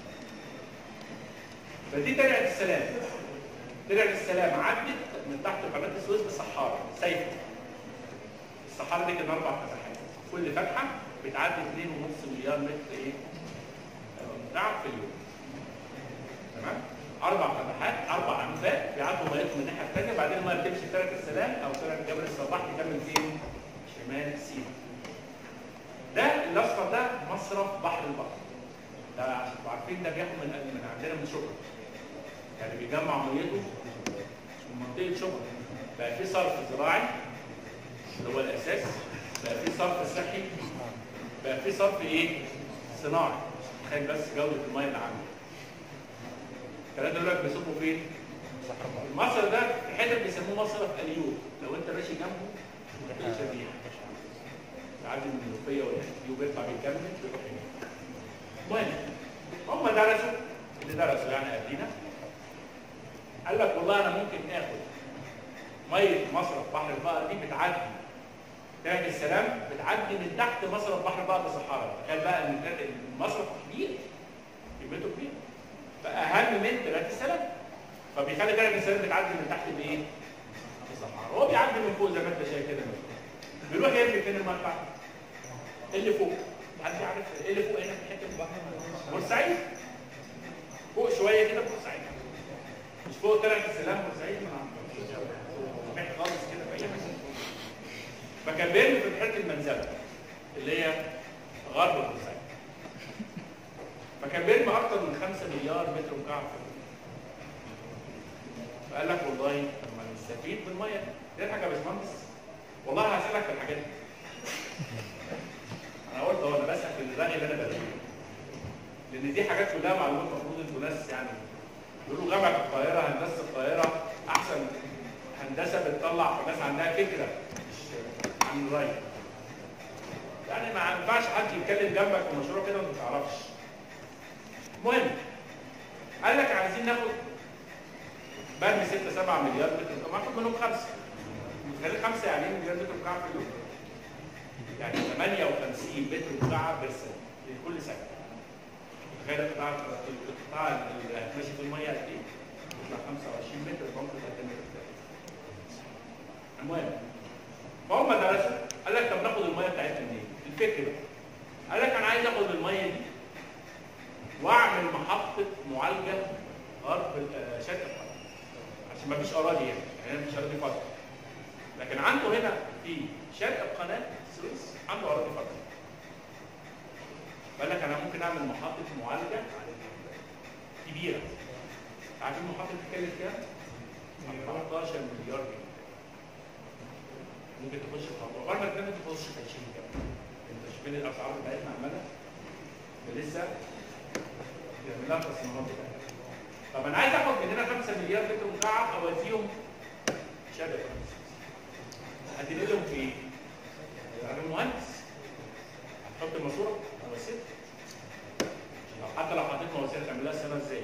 فدي طلعت السلام طلعت السلام عدت من تحت قناه السويس بصحارى سايفه الصحارى دي كان اربع فتحات كل فتحه بتعدي 2.5 مليار متر ايه؟ بتاع في اليوم تمام؟ اربع فتحات اربع انفاق بيعدوا ميتهم من الناحيه الثانيه بعدين الميه بتمشي في ترك السلام او ترك جبل الصباح تكمل فين؟ شمال سيناء. ده الاصفر ده مصرف بحر البحر. ده عشان تبقوا عارفين ده بياخد من من عندنا من شبرا. يعني بيجمع ميته من منطقه شبرا. بقى في صرف زراعي اللي هو الاساس بقى في صرف صحي بقى في صرف ايه؟ صناعي. تخيل بس جوده الميه اللي عنده. الكلام ده دلوقتي بيصبوا فين؟ المصرف ده في حته بيسموه مصرف اليوب لو انت ماشي جنبه مفيش شبيه تعدي من المنوفيه واليوب يطلع بيكمل تروح هناك المهم هم درسوا اللي درسوا يعني قبلينا قال لك والله انا ممكن اخد ميه مصرف بحر البقر دي بتعدي تاني السلام بتعدي من تحت مصرف بحر البقر بصحارى تخيل بقى ان المصرف كبير كميته كبيره فاهم من تلات السلام فبيخلي تلات السلام بتعدي من تحت بايه؟ الصحراء هو بيعدي من فوق زي ما انت شايف كده بيروح يرمي فين المنبع؟ اللي فوق حد يعرف ايه اللي فوق هنا في حته البحر؟ بورسعيد فوق شويه كده بورسعيد مش فوق تلات السلام بورسعيد ما خالص كده في اي حته فكان بيرمي في حته المنزله اللي هي غرب بورسعيد فكان بيرمي اكتر من 5 مليار متر مكعب في اليوم. فقال لك والله طب ما نستفيد بالميه دي تضحك يا باشمهندس والله هسالك في الحاجات دي انا قلت هو انا بسال في الرأي اللي انا بديه لان دي حاجات كلها معلومات المفروض انتوا ناس يعني بيقولوا جامعه القاهره هندسه القاهره احسن هندسه بتطلع ناس عندها فكره مش عن الرأي يعني ما ينفعش حد يتكلم جنبك في مشروع كده وانت ما تعرفش المهم قال لك عايزين ناخد برمي 6 7 مليار متر مكعب هاخد منهم خمسه متخيل خمسه يعني ايه مليار متر مكعب في اليوم؟ يعني 58 متر مكعب بالسنه لكل سنه تخيل القطاع القطاع اللي هتمشي في الميه قد ايه؟ يطلع 25 متر ممكن 30 متر المهم فهم درسوا قال لك طب ناخد الميه بتاعتنا منين؟ الفكره بقى قال لك انا عايز اخد الميه دي واعمل محطه معالجه غرب آه، شرق القناه عشان ما فيش اراضي هنا يعني هنا مفيش اراضي فاضيه لكن عنده هنا في شرق القناه السويس عنده اراضي فاضيه قال لك انا ممكن اعمل محطه معالجه كبيره عارفين المحطه بتتكلف كام؟ 14 مليار جنيه ممكن تخش في الموضوع غير ما تنام تخش في 20 كمان انت شايفين الاسعار بتاعتنا عماله لسه يعمل لها تصميمات بتاعتها طب انا عايز اخد من هنا 5 مليار متر مكعب اوديهم شرق هدي لهم في ايه؟ يعني المهندس هتحط الماسوره مواسير لو حتى لو حطيت مواسير تعمل لها السنه ازاي؟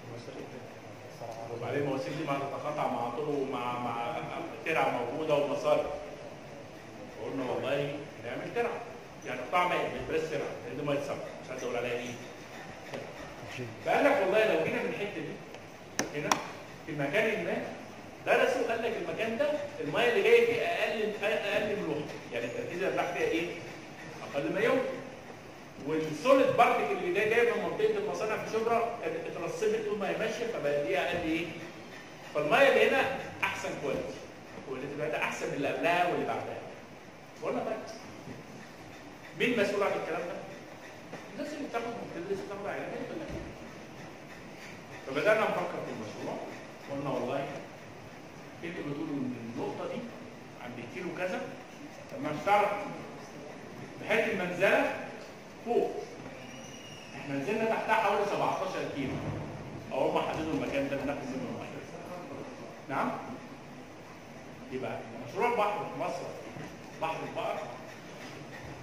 وبعدين المواسير دي ما تتقاطع مع طرق ومع مع ترع موجوده ومصارف قلنا والله نعمل ترع يعني قطاع مائي مش بس ترع لان ما يتصرف مش عايز اقول عليها ايه فقال لك والله لو جينا من الحته دي هنا في مكان ما درسوا قال لك المكان ده الميه اللي جايه فيه اقل اقل ملوحه يعني التركيز اللي راح فيها ايه؟ اقل ما يمكن والسوليد بارتكل اللي جاي جاي من منطقه المصانع في شبرا كانت اترسبت طول ما هي ماشيه فبقى دي اقل ايه؟ فالميه اللي هنا احسن كواليتي واللي بعدها احسن من اللي قبلها واللي بعدها ولا بقى مين مسؤول عن الكلام ده؟ الناس اللي بتاخد بتدرس بتاخد عينات ولا إيه؟ فبدانا نفكر في المشروع قلنا والله انتوا بتقولوا ان النقطه دي عند كيلو كذا طب ما مش تعرف بحيث المنزله فوق احنا نزلنا تحتها حوالي 17 كيلو او هم حددوا المكان ده بناخد منه الميه نعم يبقى مشروع البحر في مصر بحر البقر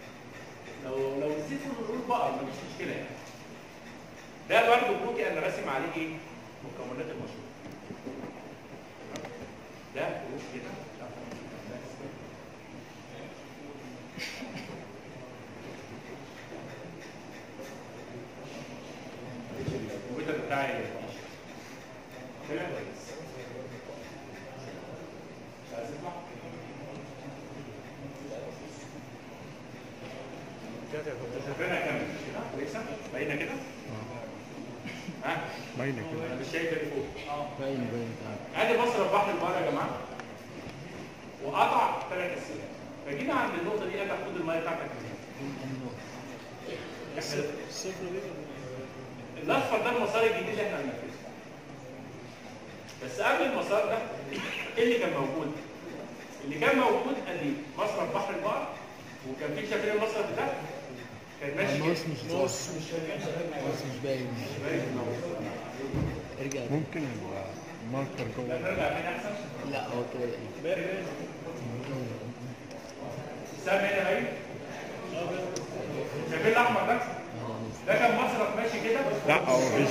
لو لو نسيت نقول بقر مفيش مشكله يعني ده برضه بروكي انا راسم عليه ايه؟ مكونات المشروب ده بروك كده الكمبيوتر بتاعي طلع كويس مش عايز يطلع شايفينها كام كده كويسه باينه كده ها باينه كده انا مش شايف اللي فوق باين باين ادي مصرف بحر البحر يا جماعه وقطع ثلاث اسئله فجينا عند النقطه دي قال لك خد الميه بتاعتك من هنا الصفر دي الاصفر ده المسار الجديد اللي احنا هننفذه بس قبل المسار ده ايه اللي كان موجود؟ اللي كان موجود قال لي مصرف بحر البحر وكان في شايفين المصرف ده كان ماشي النص كده. مش نص مش النص مش باين ارجع ممكن يبقى ماركر لا جوه نرجع فين احسن؟ لا هو كده باين باين سام هنا باين شايفين الاحمر ده؟ ده كان مصرف ماشي كده لا هو مفيش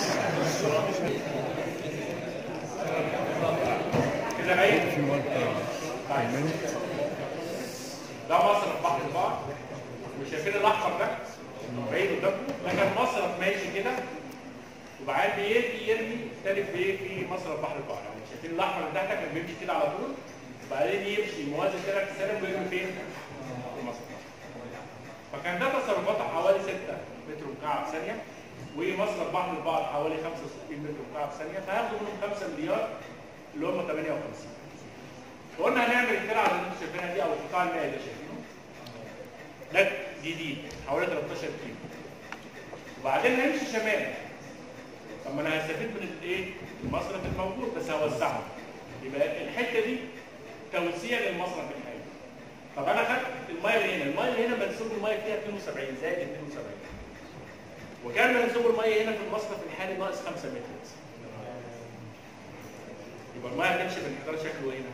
كده باين في ماركر كومنت ده مصرف بحر البحر وشايفين الاحمر ده باين قدامكم ده كان مصرف ماشي كده وبعدين بيرمي يرمي تاني في في مصرف بحر البحر يعني شايفين الاحمر اللي تحتك كان بيمشي كده على طول وبعدين يمشي موازي كده في السلم ويرمي فين؟ في مصرف فكان ده تصرفات حوالي 6 متر مكعب ثانيه ومصرف بحر البحر حوالي 65 متر مكعب ثانيه فهياخدوا منهم 5 مليار اللي هم 58 وقلنا هنعمل الترعه اللي انتم شايفينها دي او القطاع المائي اللي شايفينه ده جديد حوالي 13 كيلو وبعدين هنمشي شمال طب ما انا هستفيد من الايه؟ المصرف الموجود بس هوسعه يبقى الحته دي توسيع للمصرف الحالي طب انا خدت الميه اللي هنا الميه اللي هنا منسوب الميه فيها 72 زائد 72 وكان منسوب الميه هنا في المصرف الحالي ناقص 5 متر بس. يبقى الميه هتمشي بالمقدار شكله ايه هنا؟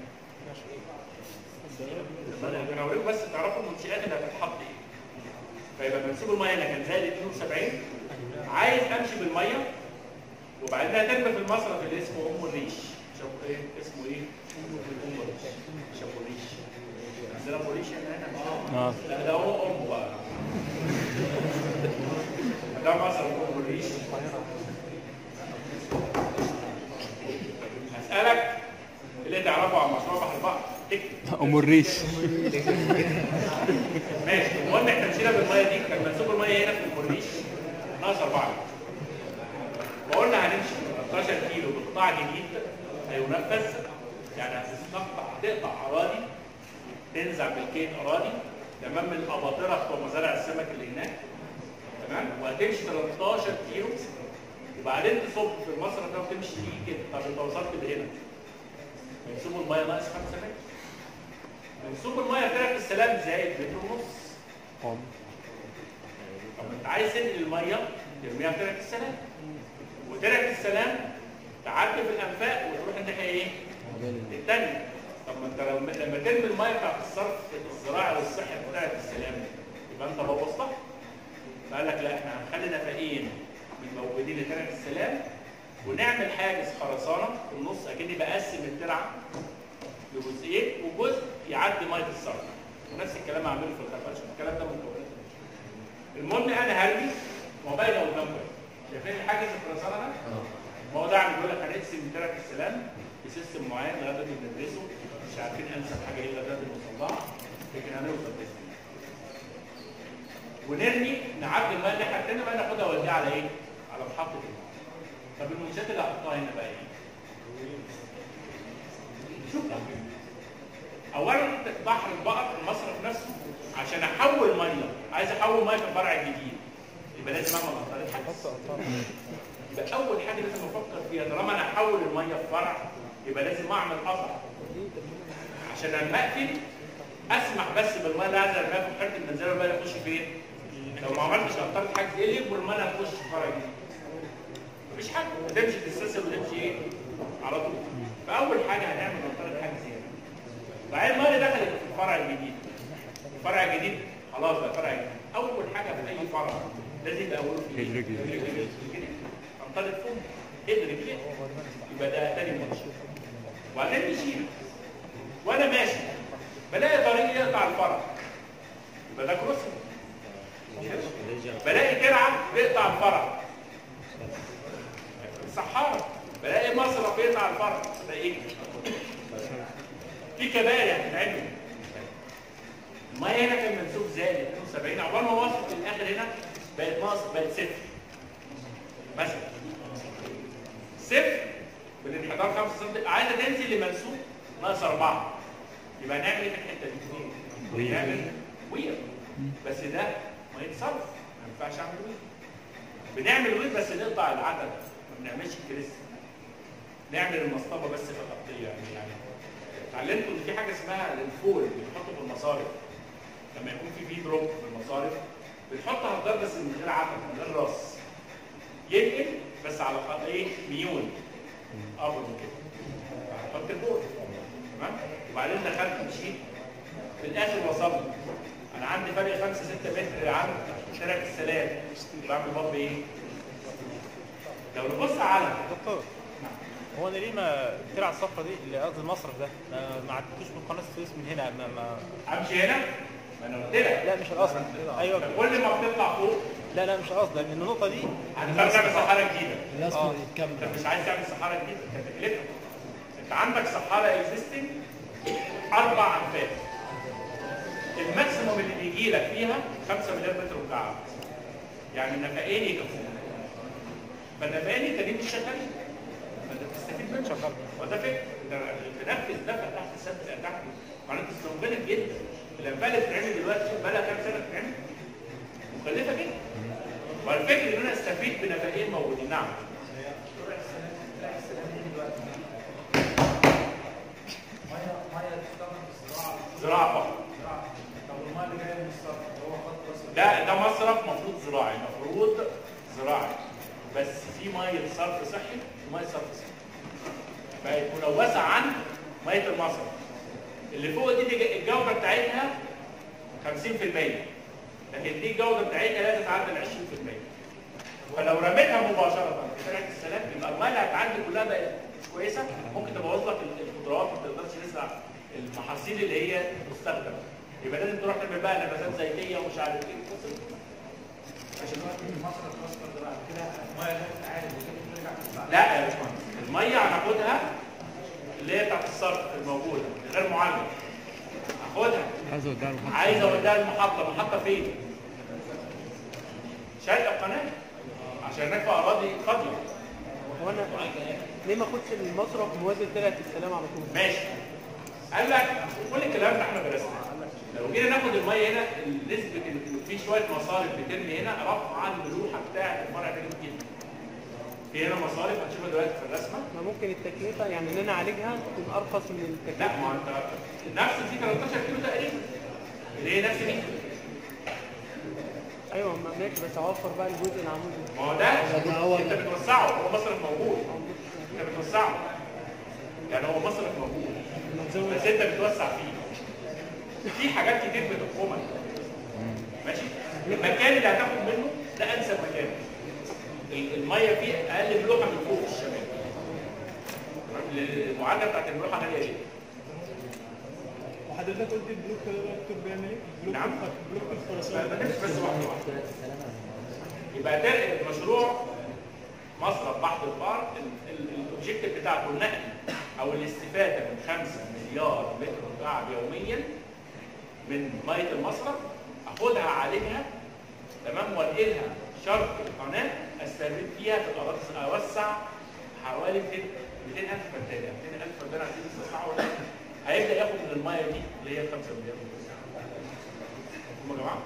انا هوريكم بس تعرفوا المنشآت اللي هتتحط ايه. فيبقى منسوب الميه هنا كان زائد 72 عايز امشي بالميه وبعدين هترمي في المصرف اللي اسمه ام الريش شوف ايه اسمه ايه؟ ام الريش شوف الريش عندنا ام الريش هنا هنا اه لا ده هو ام بقى ده مصرف ام الريش هسألك اللي تعرفه عن مشروع بحر البحر تكتب ام الريش ماشي المهم احنا مشينا بالميه دي كان منسوب الميه هنا في المريش ناقص 4 وقلنا هنمشي 13 كيلو بقطاع جديد هينفذ يعني هتستقطع هتقطع اراضي تنزع بالكيت اراضي تمام من الاباطره بتوع مزارع السمك اللي هناك تمام وهتمشي 13 كيلو وبعدين تصب في المصرف ده وتمشي فيه كده طب انت وصلت لهنا منسوب الميه ناقص 5 متر منسوب الميه بتاعك السلام زائد متر ونص طب انت عايز تنقل الميه ترميها في ترعه السلام وترعه السلام تعدي في الانفاق وتروح الناحيه ايه؟ الثانيه طب ما انت لما لما ترمي الميه بتاعت الصرف الزراعي والصحي بتاعت السلام يبقى انت بوظتها فقال لك لا احنا هنخلي نفقين موجودين لترعه السلام ونعمل حاجز خرسانه في النص اكني بقسم الترعه لجزئين وجزء يعدي ميه الصرف ونفس الكلام هعمله في الخلفيه شوف الكلام ده مكونات المهم انا هرمي موبايل قدامكم شايفين الحاجز الخرسانه ده؟ ما هو ده عم بيقول لك هنقسم ترعه السلام بسيستم معين لغايه ما ندرسه مش عارفين انسب حاجه ايه لغايه ما نوصل لها لكن هنوصل باذن الله ونرمي نعدي الميه الناحيه الثانيه بقى ناخدها ونوديها على ايه؟ على محطه الماء طب المنشات اللي هحطها هنا بقى ايه؟ شوف بقى. اولا بحر البقر المصرف نفسه عشان احول ميه عايز احول ميه في الفرع الجديد يبقى لازم اعمل قطار الحجز يبقى اول حاجه لازم افكر فيها طالما انا احول الميه في فرع يبقى لازم اعمل قطر عشان لما اقفل اسمح بس بالميه اللي عايز ارميها في حته المنزل والميه تخش فين؟ لو ما عملتش قطار الحجز ايه اللي يكبر الميه هتخش في فرع جديد؟ مفيش حاجه هتمشي تستسهل وتمشي ايه؟ على طول فاول حاجه هنعمل قطار الحجز هنا بعدين الميه دخلت في الفرع الجديد الفرع الجديد خلاص بقى فرع جديد اول حاجه اي فرع لازم يبقى اوله في ايه؟ هيدروجين. هيدروجين. انطلق فوق هيدروجين يبقى ده تاني ماتش وبعدين نشيل وانا ماشي بلاقي طريق يقطع الفرع يبقى ده كروسنج بلاقي ترعه بيقطع الفرع الصحارى بلاقي مصرف بيقطع الفرع ده ايه؟ في كباري هتتعمل الميه هنا كان منسوب زائد 72 عقبال ما وصلت للاخر هنا بقت ناقص بقت صفر مثلا صفر بالانحدار 5 سم عايزه تنزل لمنسوب ناقص 4 يبقى هنعمل ايه في الحته دي؟ وير. نعمل وير بس ده ما يتصرف ما ينفعش اعمل وير بنعمل وير بس نقطع العدد ما بنعملش كريس نعمل المصطبه بس في الخطيه يعني يعني اتعلمتوا ان في حاجه اسمها الفول بيتحطوا في المصارف لما يكون في في دروب في المصارف بتحط هردار بس من غير عدد من غير راس ينقل بس على خط ايه ميول ابر من كده هتحط البول تمام وبعدين دخلت مشيت في الاخر وصلت انا عندي فرق 5 6 متر عن شارع السلام بعمل باب ايه؟ لو نبص على دكتور هو انا ليه ما الترعه الصفراء دي اللي قصدي المصرف ده ما, ما عدتوش من قناه السويس من هنا ما, ما امشي هنا ما انا قلت لك لا مش القصد ايوه كل ما بتطلع فوق لا لا مش القصد لان النقطه دي هتضطر تعمل صحارى جديده الرسم آه. انت يتكمل مش عايز تعمل صحارى جديده كتكلفه انت عندك صحارى اكزيستنج اربع انفاق الماكسيموم اللي بيجي لك فيها 5 مليار متر مكعب يعني نفقين يكفوك فالنفقين التانيين مش شغالين فانت بتستفيد منهم شغال. وده فكر انت تنفذ ده تحت السد تحت معناه تستنبلك جدا الانفاق اللي بتتعمل دلوقتي شوف بقى لها كام سنه بتتعمل مكلفه جدا والفكر ان انا استفيد بنفقين موجودين نعم زراعه فقط لا ده مصرف مفروض زراعي مفروض زراعي بس في ميه صرف صحي وميه صرف صحي بقت ملوثه عن ميه المصرف اللي فوق دي, دي الجوده بتاعتها 50% لكن دي الجوده بتاعتها لا تتعدى ال 20% فلو رميتها مباشره في شارع السلام يبقى الميه اللي هتعدي كلها بقت مش كويسه ممكن تبوظ لك الخضروات ما تقدرش تزرع المحاصيل اللي هي مستخدمه يبقى لازم تروح تعمل بقى نباتات زيتيه ومش عارف ايه لا يا باشمهندس الميه هناخدها اللي هي بتاعت الصرف الموجوده غير معالجه هاخدها عايز اوديها المحطة عايز اوديها المحطه المحطه فين؟ شرق القناه عشان هناك في اراضي فاضيه هو انا ليه ما اخدش المصرف موازي لتلات السلام على طول؟ ماشي قال لك كل الكلام ده احنا درسناه لو جينا ناخد الميه هنا نسبه ال- في شويه مصارف بترمي هنا رفع الملوحه بتاعه الفرع ده جدا في هنا مصارف هتشوفها دلوقتي في الرسمه ما ممكن التكلفه يعني ان انا اعالجها تكون ارخص من لا التكلفه ما انت نفس دي 13 كيلو تقريبا اللي هي نفس دي ايوه ما ماشي بس اوفر بقى الجزء العمودي ما هو ده ده هو انت بتوسعه هو مصرف موجود انت بتوسعه يعني هو مصرف موجود بس انت بتوسع فيه في حاجات كتير بتحكمك ماشي المكان اللي هتاخد منه ده انسب مكان ال- الميه فيه اقل ملوحه من فوق في الشمال تمام؟ المعادله بتاعت الملوحه غاليه جدا وحضرتك قلت البلوك ده يا دكتور بيعمل ايه؟ بلوك نعم. الخ- بلوك ما الخرسانه تمشي بس واحده واحده يبقى ده مشروع مصرف بحر البحر الاوبجيكتيف بتاعته النقل او الاستفاده من 5 مليار متر مكعب يوميا من ميه المصرف اخدها اعالجها تمام وانقلها شرق القناه استفيد فيها في الاراضي اوسع حوالي 200 200000 فدان 200000 فدان عايزين يستصنعوا ولا هيبدا ياخد من الميه دي اللي هي 5 مليار متر هم يا جماعه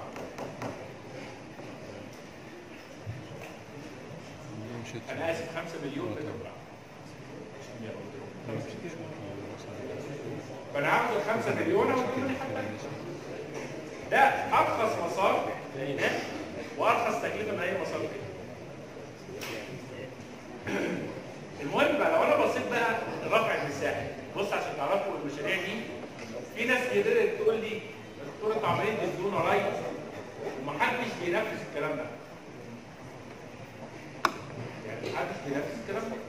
انا اسف 5 مليون متر مكعب مش مليار متر فانا هاخد ال 5 مليون واديهم حتى ده ارخص مسار لقيناه وارخص تكلفه من اي مسار تاني المهم بقى لو انا بصيت بقى رفع المساحه بص عشان تعرفوا المشاريع دي في ناس كتير تقول لي دكتور انتوا عمالين تدونا رايت ومحدش بينفذ الكلام حدث بنفس الكلام ده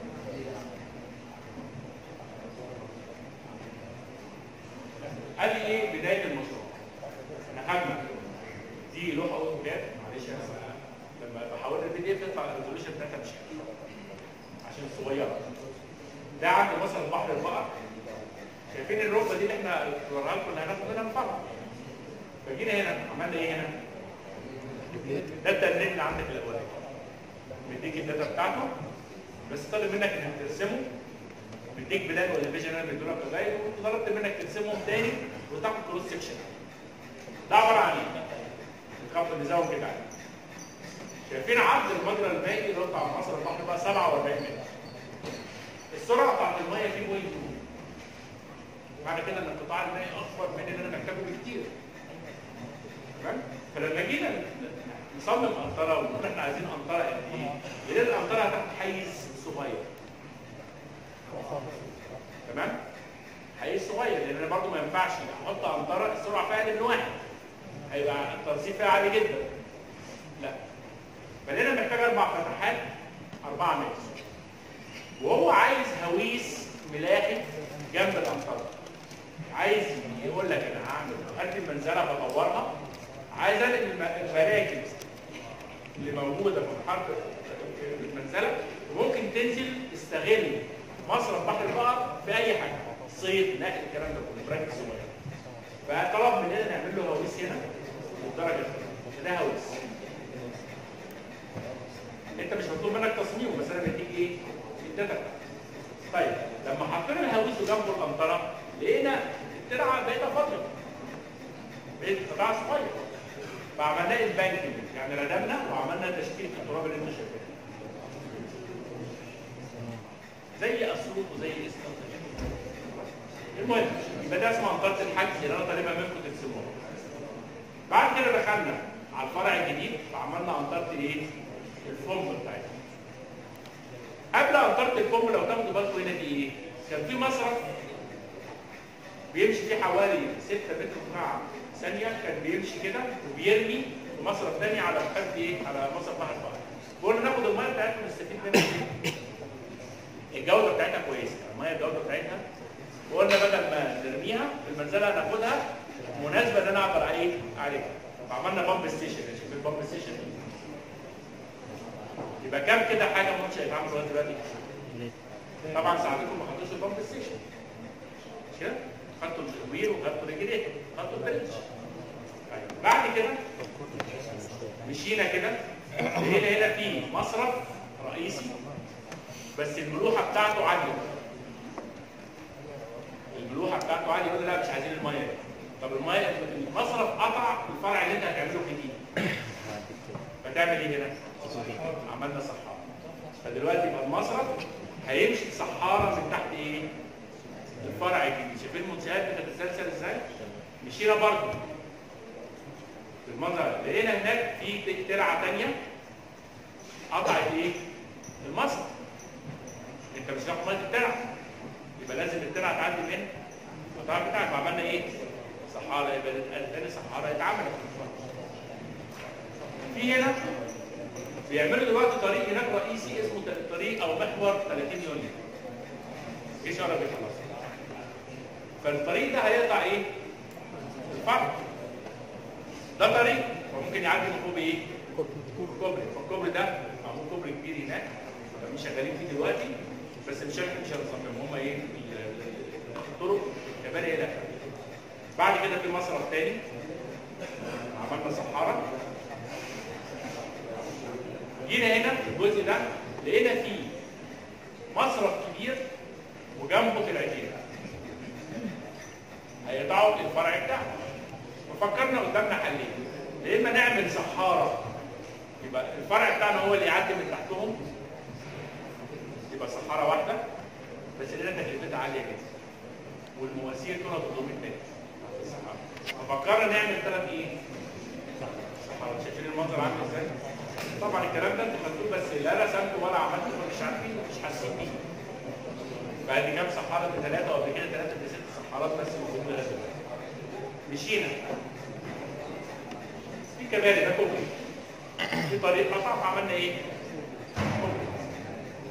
ادي ايه بدايه المشروع احنا خدنا دي لوحه اوتوكاد معلش انا بقى- لما بحول البي دي اف يطلع الريزولوشن بتاعتها مش حلو عشان صغيره ده عند مثلا بحر البقر شايفين الركبه دي اللي احنا وريها لكم اللي هناخد منها الفرع فجينا هنا عملنا ايه هنا؟ ده التدريب اللي عندك الاولاني مديك الداتا بتاعته بس طالب منك انك ترسمه مديك بلان ولا فيجن انا مديله لك قليل وطلبت منك ترسمهم تاني وتاخد كروس سكشن ده عباره عن ايه؟ الخط النظام كده شايفين عرض المجرى المائي اللي هو بتاع مصر البحر بقى 47 متر السرعه بتاعت الميه فيه بوينت 2 معنى كده ان القطاع المائي اكبر من اللي انا محتاجه بكتير تمام فلما جينا نصمم قنطره ونقول احنا عايزين قنطره قد ايه؟ لان القنطره هتاخد حيز صغير تمام؟ حيز صغير لان انا برضو ما ينفعش احط قنطره السرعه فيها اقل من واحد هيبقى الترسيب فيها عالي جدا لا فلنا محتاج اربع فتحات 4 متر وهو عايز هويس ملاحي جنب القنطره عايز يقول لك انا هعمل ارض المنزله بطورها عايز انقل الم- المراكب اللي موجوده في مرحله المنزله وممكن تنزل تستغل مصرف بحر البقر في اي حاجه صيد نقل الكلام ده كله مراكب صغيره فطلب مننا نعمل له هويس هنا والدرجه الثانيه ده هويس انت مش مطلوب منك تصميمه بس انا بديك ايه؟ الداتا بتاعتك. طيب لما حطينا الهويس جنبه القنطره لقينا الترعه بقيتها فاضيه بقيت قطاع صغير فعملنا البانكينج يعني ردمنا وعملنا تشكيل في التراب اللي انت شايفه زي اسيوط وزي اسكندريه المهم يبقى ده اسمه منطقه الحجز اللي انا طالبها منكم ترسموها بعد كده دخلنا على الفرع الجديد وعملنا انطره الايه؟ الفورم بتاعتها قبل انطره الفورم لو تاخدوا بالكم هنا دي ايه؟ كان في مصرف بيمشي فيه حوالي 6 متر مكعب ثانيه كان بيمشي كده وبيرمي في مصرف ثاني على خد ايه؟ على مصرف بحر البحر. قلنا ناخد الميه بتاعتنا نستفيد منها إيه؟ الجوده بتاعتها كويسه، الميه الجوده بتاعتها وقلنا بدل ما نرميها في المنزله هناخدها مناسبه ان انا اقدر عليه عليها. فعملنا بامب ستيشن شوف البامب ستيشن دي. يبقى كام كده حاجه منشأ يتعمل لغايه دلوقتي؟ طبعا ساعتكم ما حطوش البامب ستيشن. مش كده؟ خدتوا التدوير وخدتوا الريجليتور خدتوا البريدج. طيب بعد كده مشينا كده لقينا هنا في مصرف رئيسي بس الملوحه بتاعته عاليه الملوحه بتاعته عاليه يقول لي لا مش عايزين الميه دي. طب الميه المصرف قطع الفرع اللي انت هتعمله جديد فتعمل ايه هنا؟ عملنا صحاره فدلوقتي يبقى المصرف هيمشي صحاره من تحت ايه؟ الفرع الجديد شايفين المنشآت بتتسلسل ازاي؟ مشينا برضه بالمنظر لقينا هناك في ترعه ثانيه قطعت ايه؟ المصرف انت مش هتاخد ميه الترعه يبقى لازم الترعه تعدي من القطاع بتاعك وعملنا ايه؟ صحاره يبقى تاني صحاره اتعملت في هنا بيعملوا دلوقتي طريق هناك رئيسي اسمه طريق او محور 30 يونيو جيش عربي خلاص فالطريق ده هيقطع ايه؟ الفرق ده طريق وممكن يعدي من فوق ايه؟ كوبري فالكوبري ده معمول كوبري كبير هناك مش شغالين فيه دلوقتي بس مش احنا مش هنصمم هم ايه ال- ال- الطرق كباري الى اخره بعد كده في مصرف تاني عملنا صحارى جينا هنا في الجزء ده لقينا فيه مصرف كبير وجنبه ترعتين هيقطعوا الفرع بتاعه وفكرنا قدامنا حلين يا اما نعمل صحاره يبقى الفرع بتاعنا هو اللي يعدي من تحتهم يبقى صحاره واحده بس لنا تكلفتها عاليه جدا والمواسير دول 300 متر الصحاره ففكرنا نعمل ثلاث ايه؟ صحارات شايفين المنظر عامل ازاي؟ طبعا الكلام ده انتوا خدتوه بس لا رسمته ولا عملته فمش عارفين مش حاسين بيه فادي كام صحاره بثلاثه وقبل كده ثلاثه بست صحارات بس موجود لغايه دلوقتي مشينا في كباري ده كوبري في طريق قطع فعملنا ايه؟ كوبري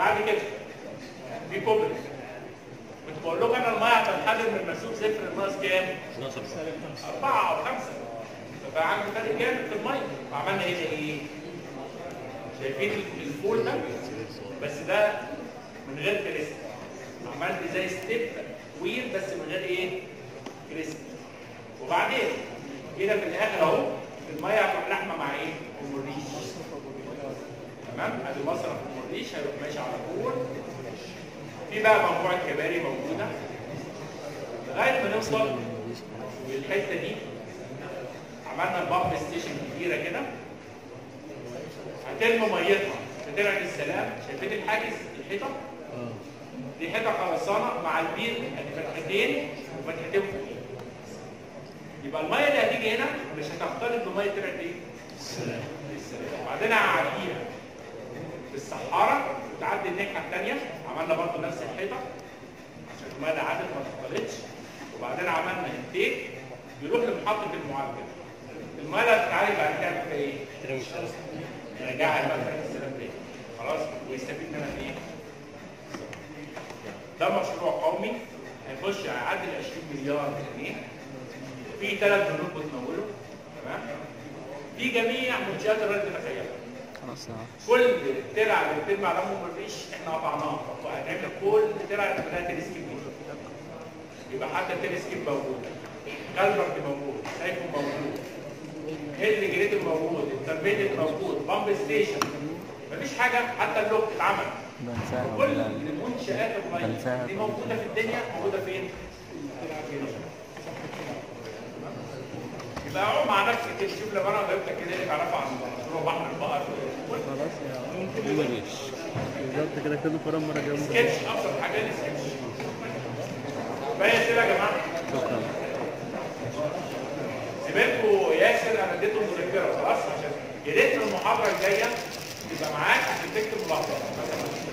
بعد كده في كوبري كنت بقول لكم انا الميه هتنحدر من مسوق صفر الناقص كام؟ 4 او 5 فبقى عندي فرق جامد في الميه وعملنا هنا ايه؟ شايفين الفول ده؟ بس ده من غير كريست عملت زي ستيب وير بس من غير ايه؟ كريست وبعدين كده في الاخر اهو الميه هتروح لحمه مع ايه؟ ام الريش تمام؟ ادي مصرف ام الريش هيروح ماشي على طول في بقى مجموعه كباري موجوده لغايه ما نوصل للحته دي عملنا بامب ستيشن كبيره كده هترمي ميتها في ترعه السلام شايفين الحاجز الحيطه؟ دي حيطه خرسانه مع البير ادي فتحتين وفتحتين فوقيه يبقى الميه اللي هتيجي هنا مش هتختلط بميه ترعه ايه؟ السلام وبعدين هعديها بالصحارى وتعدي الناحيه الثانيه عملنا برضو نفس الحيطه عشان الميه اللي عدت ما تختلطش وبعدين عملنا انتيك يروح لمحطه المعالجه الميه اللي هتتعالج بعد كده بتبقى ايه؟ يرجعها بقى ترعه السلام تاني خلاص ويستفيد منها في ايه؟ ده مشروع قومي هيخش هيعدي ال 20 مليار جنيه في ثلاث بنوك بتموله تمام في جميع منشات الرد تتخيلها خلاص كل ترعه اللي بترمي على ام الريش احنا قطعناها وهنعمل كل ترعه كلها تلسكيب يبقى حتى التلسكيب موجود كالبرت موجود سايفون موجود هيدري جريد موجود التربيت موجود بامب ستيشن مفيش حاجه حتى اللوك اتعمل بنساها كل المنشآت بنساها. المية دي موجودة في الدنيا موجودة فين؟ يبقى اقعد مع نفسك كده شوف لو انا قلت كده اللي تعرفوا عن مشروع بحر البقر خلاص يا بالظبط كده كده فرن مره جنب سكتش ابسط حاجه دي سكتش باقي اسئله يا جماعه شكرا زميلكم ياسر انا اديته مذكره خلاص عشان يا ريت في المحاضره الجايه تبقى معاك عشان تكتب ملاحظات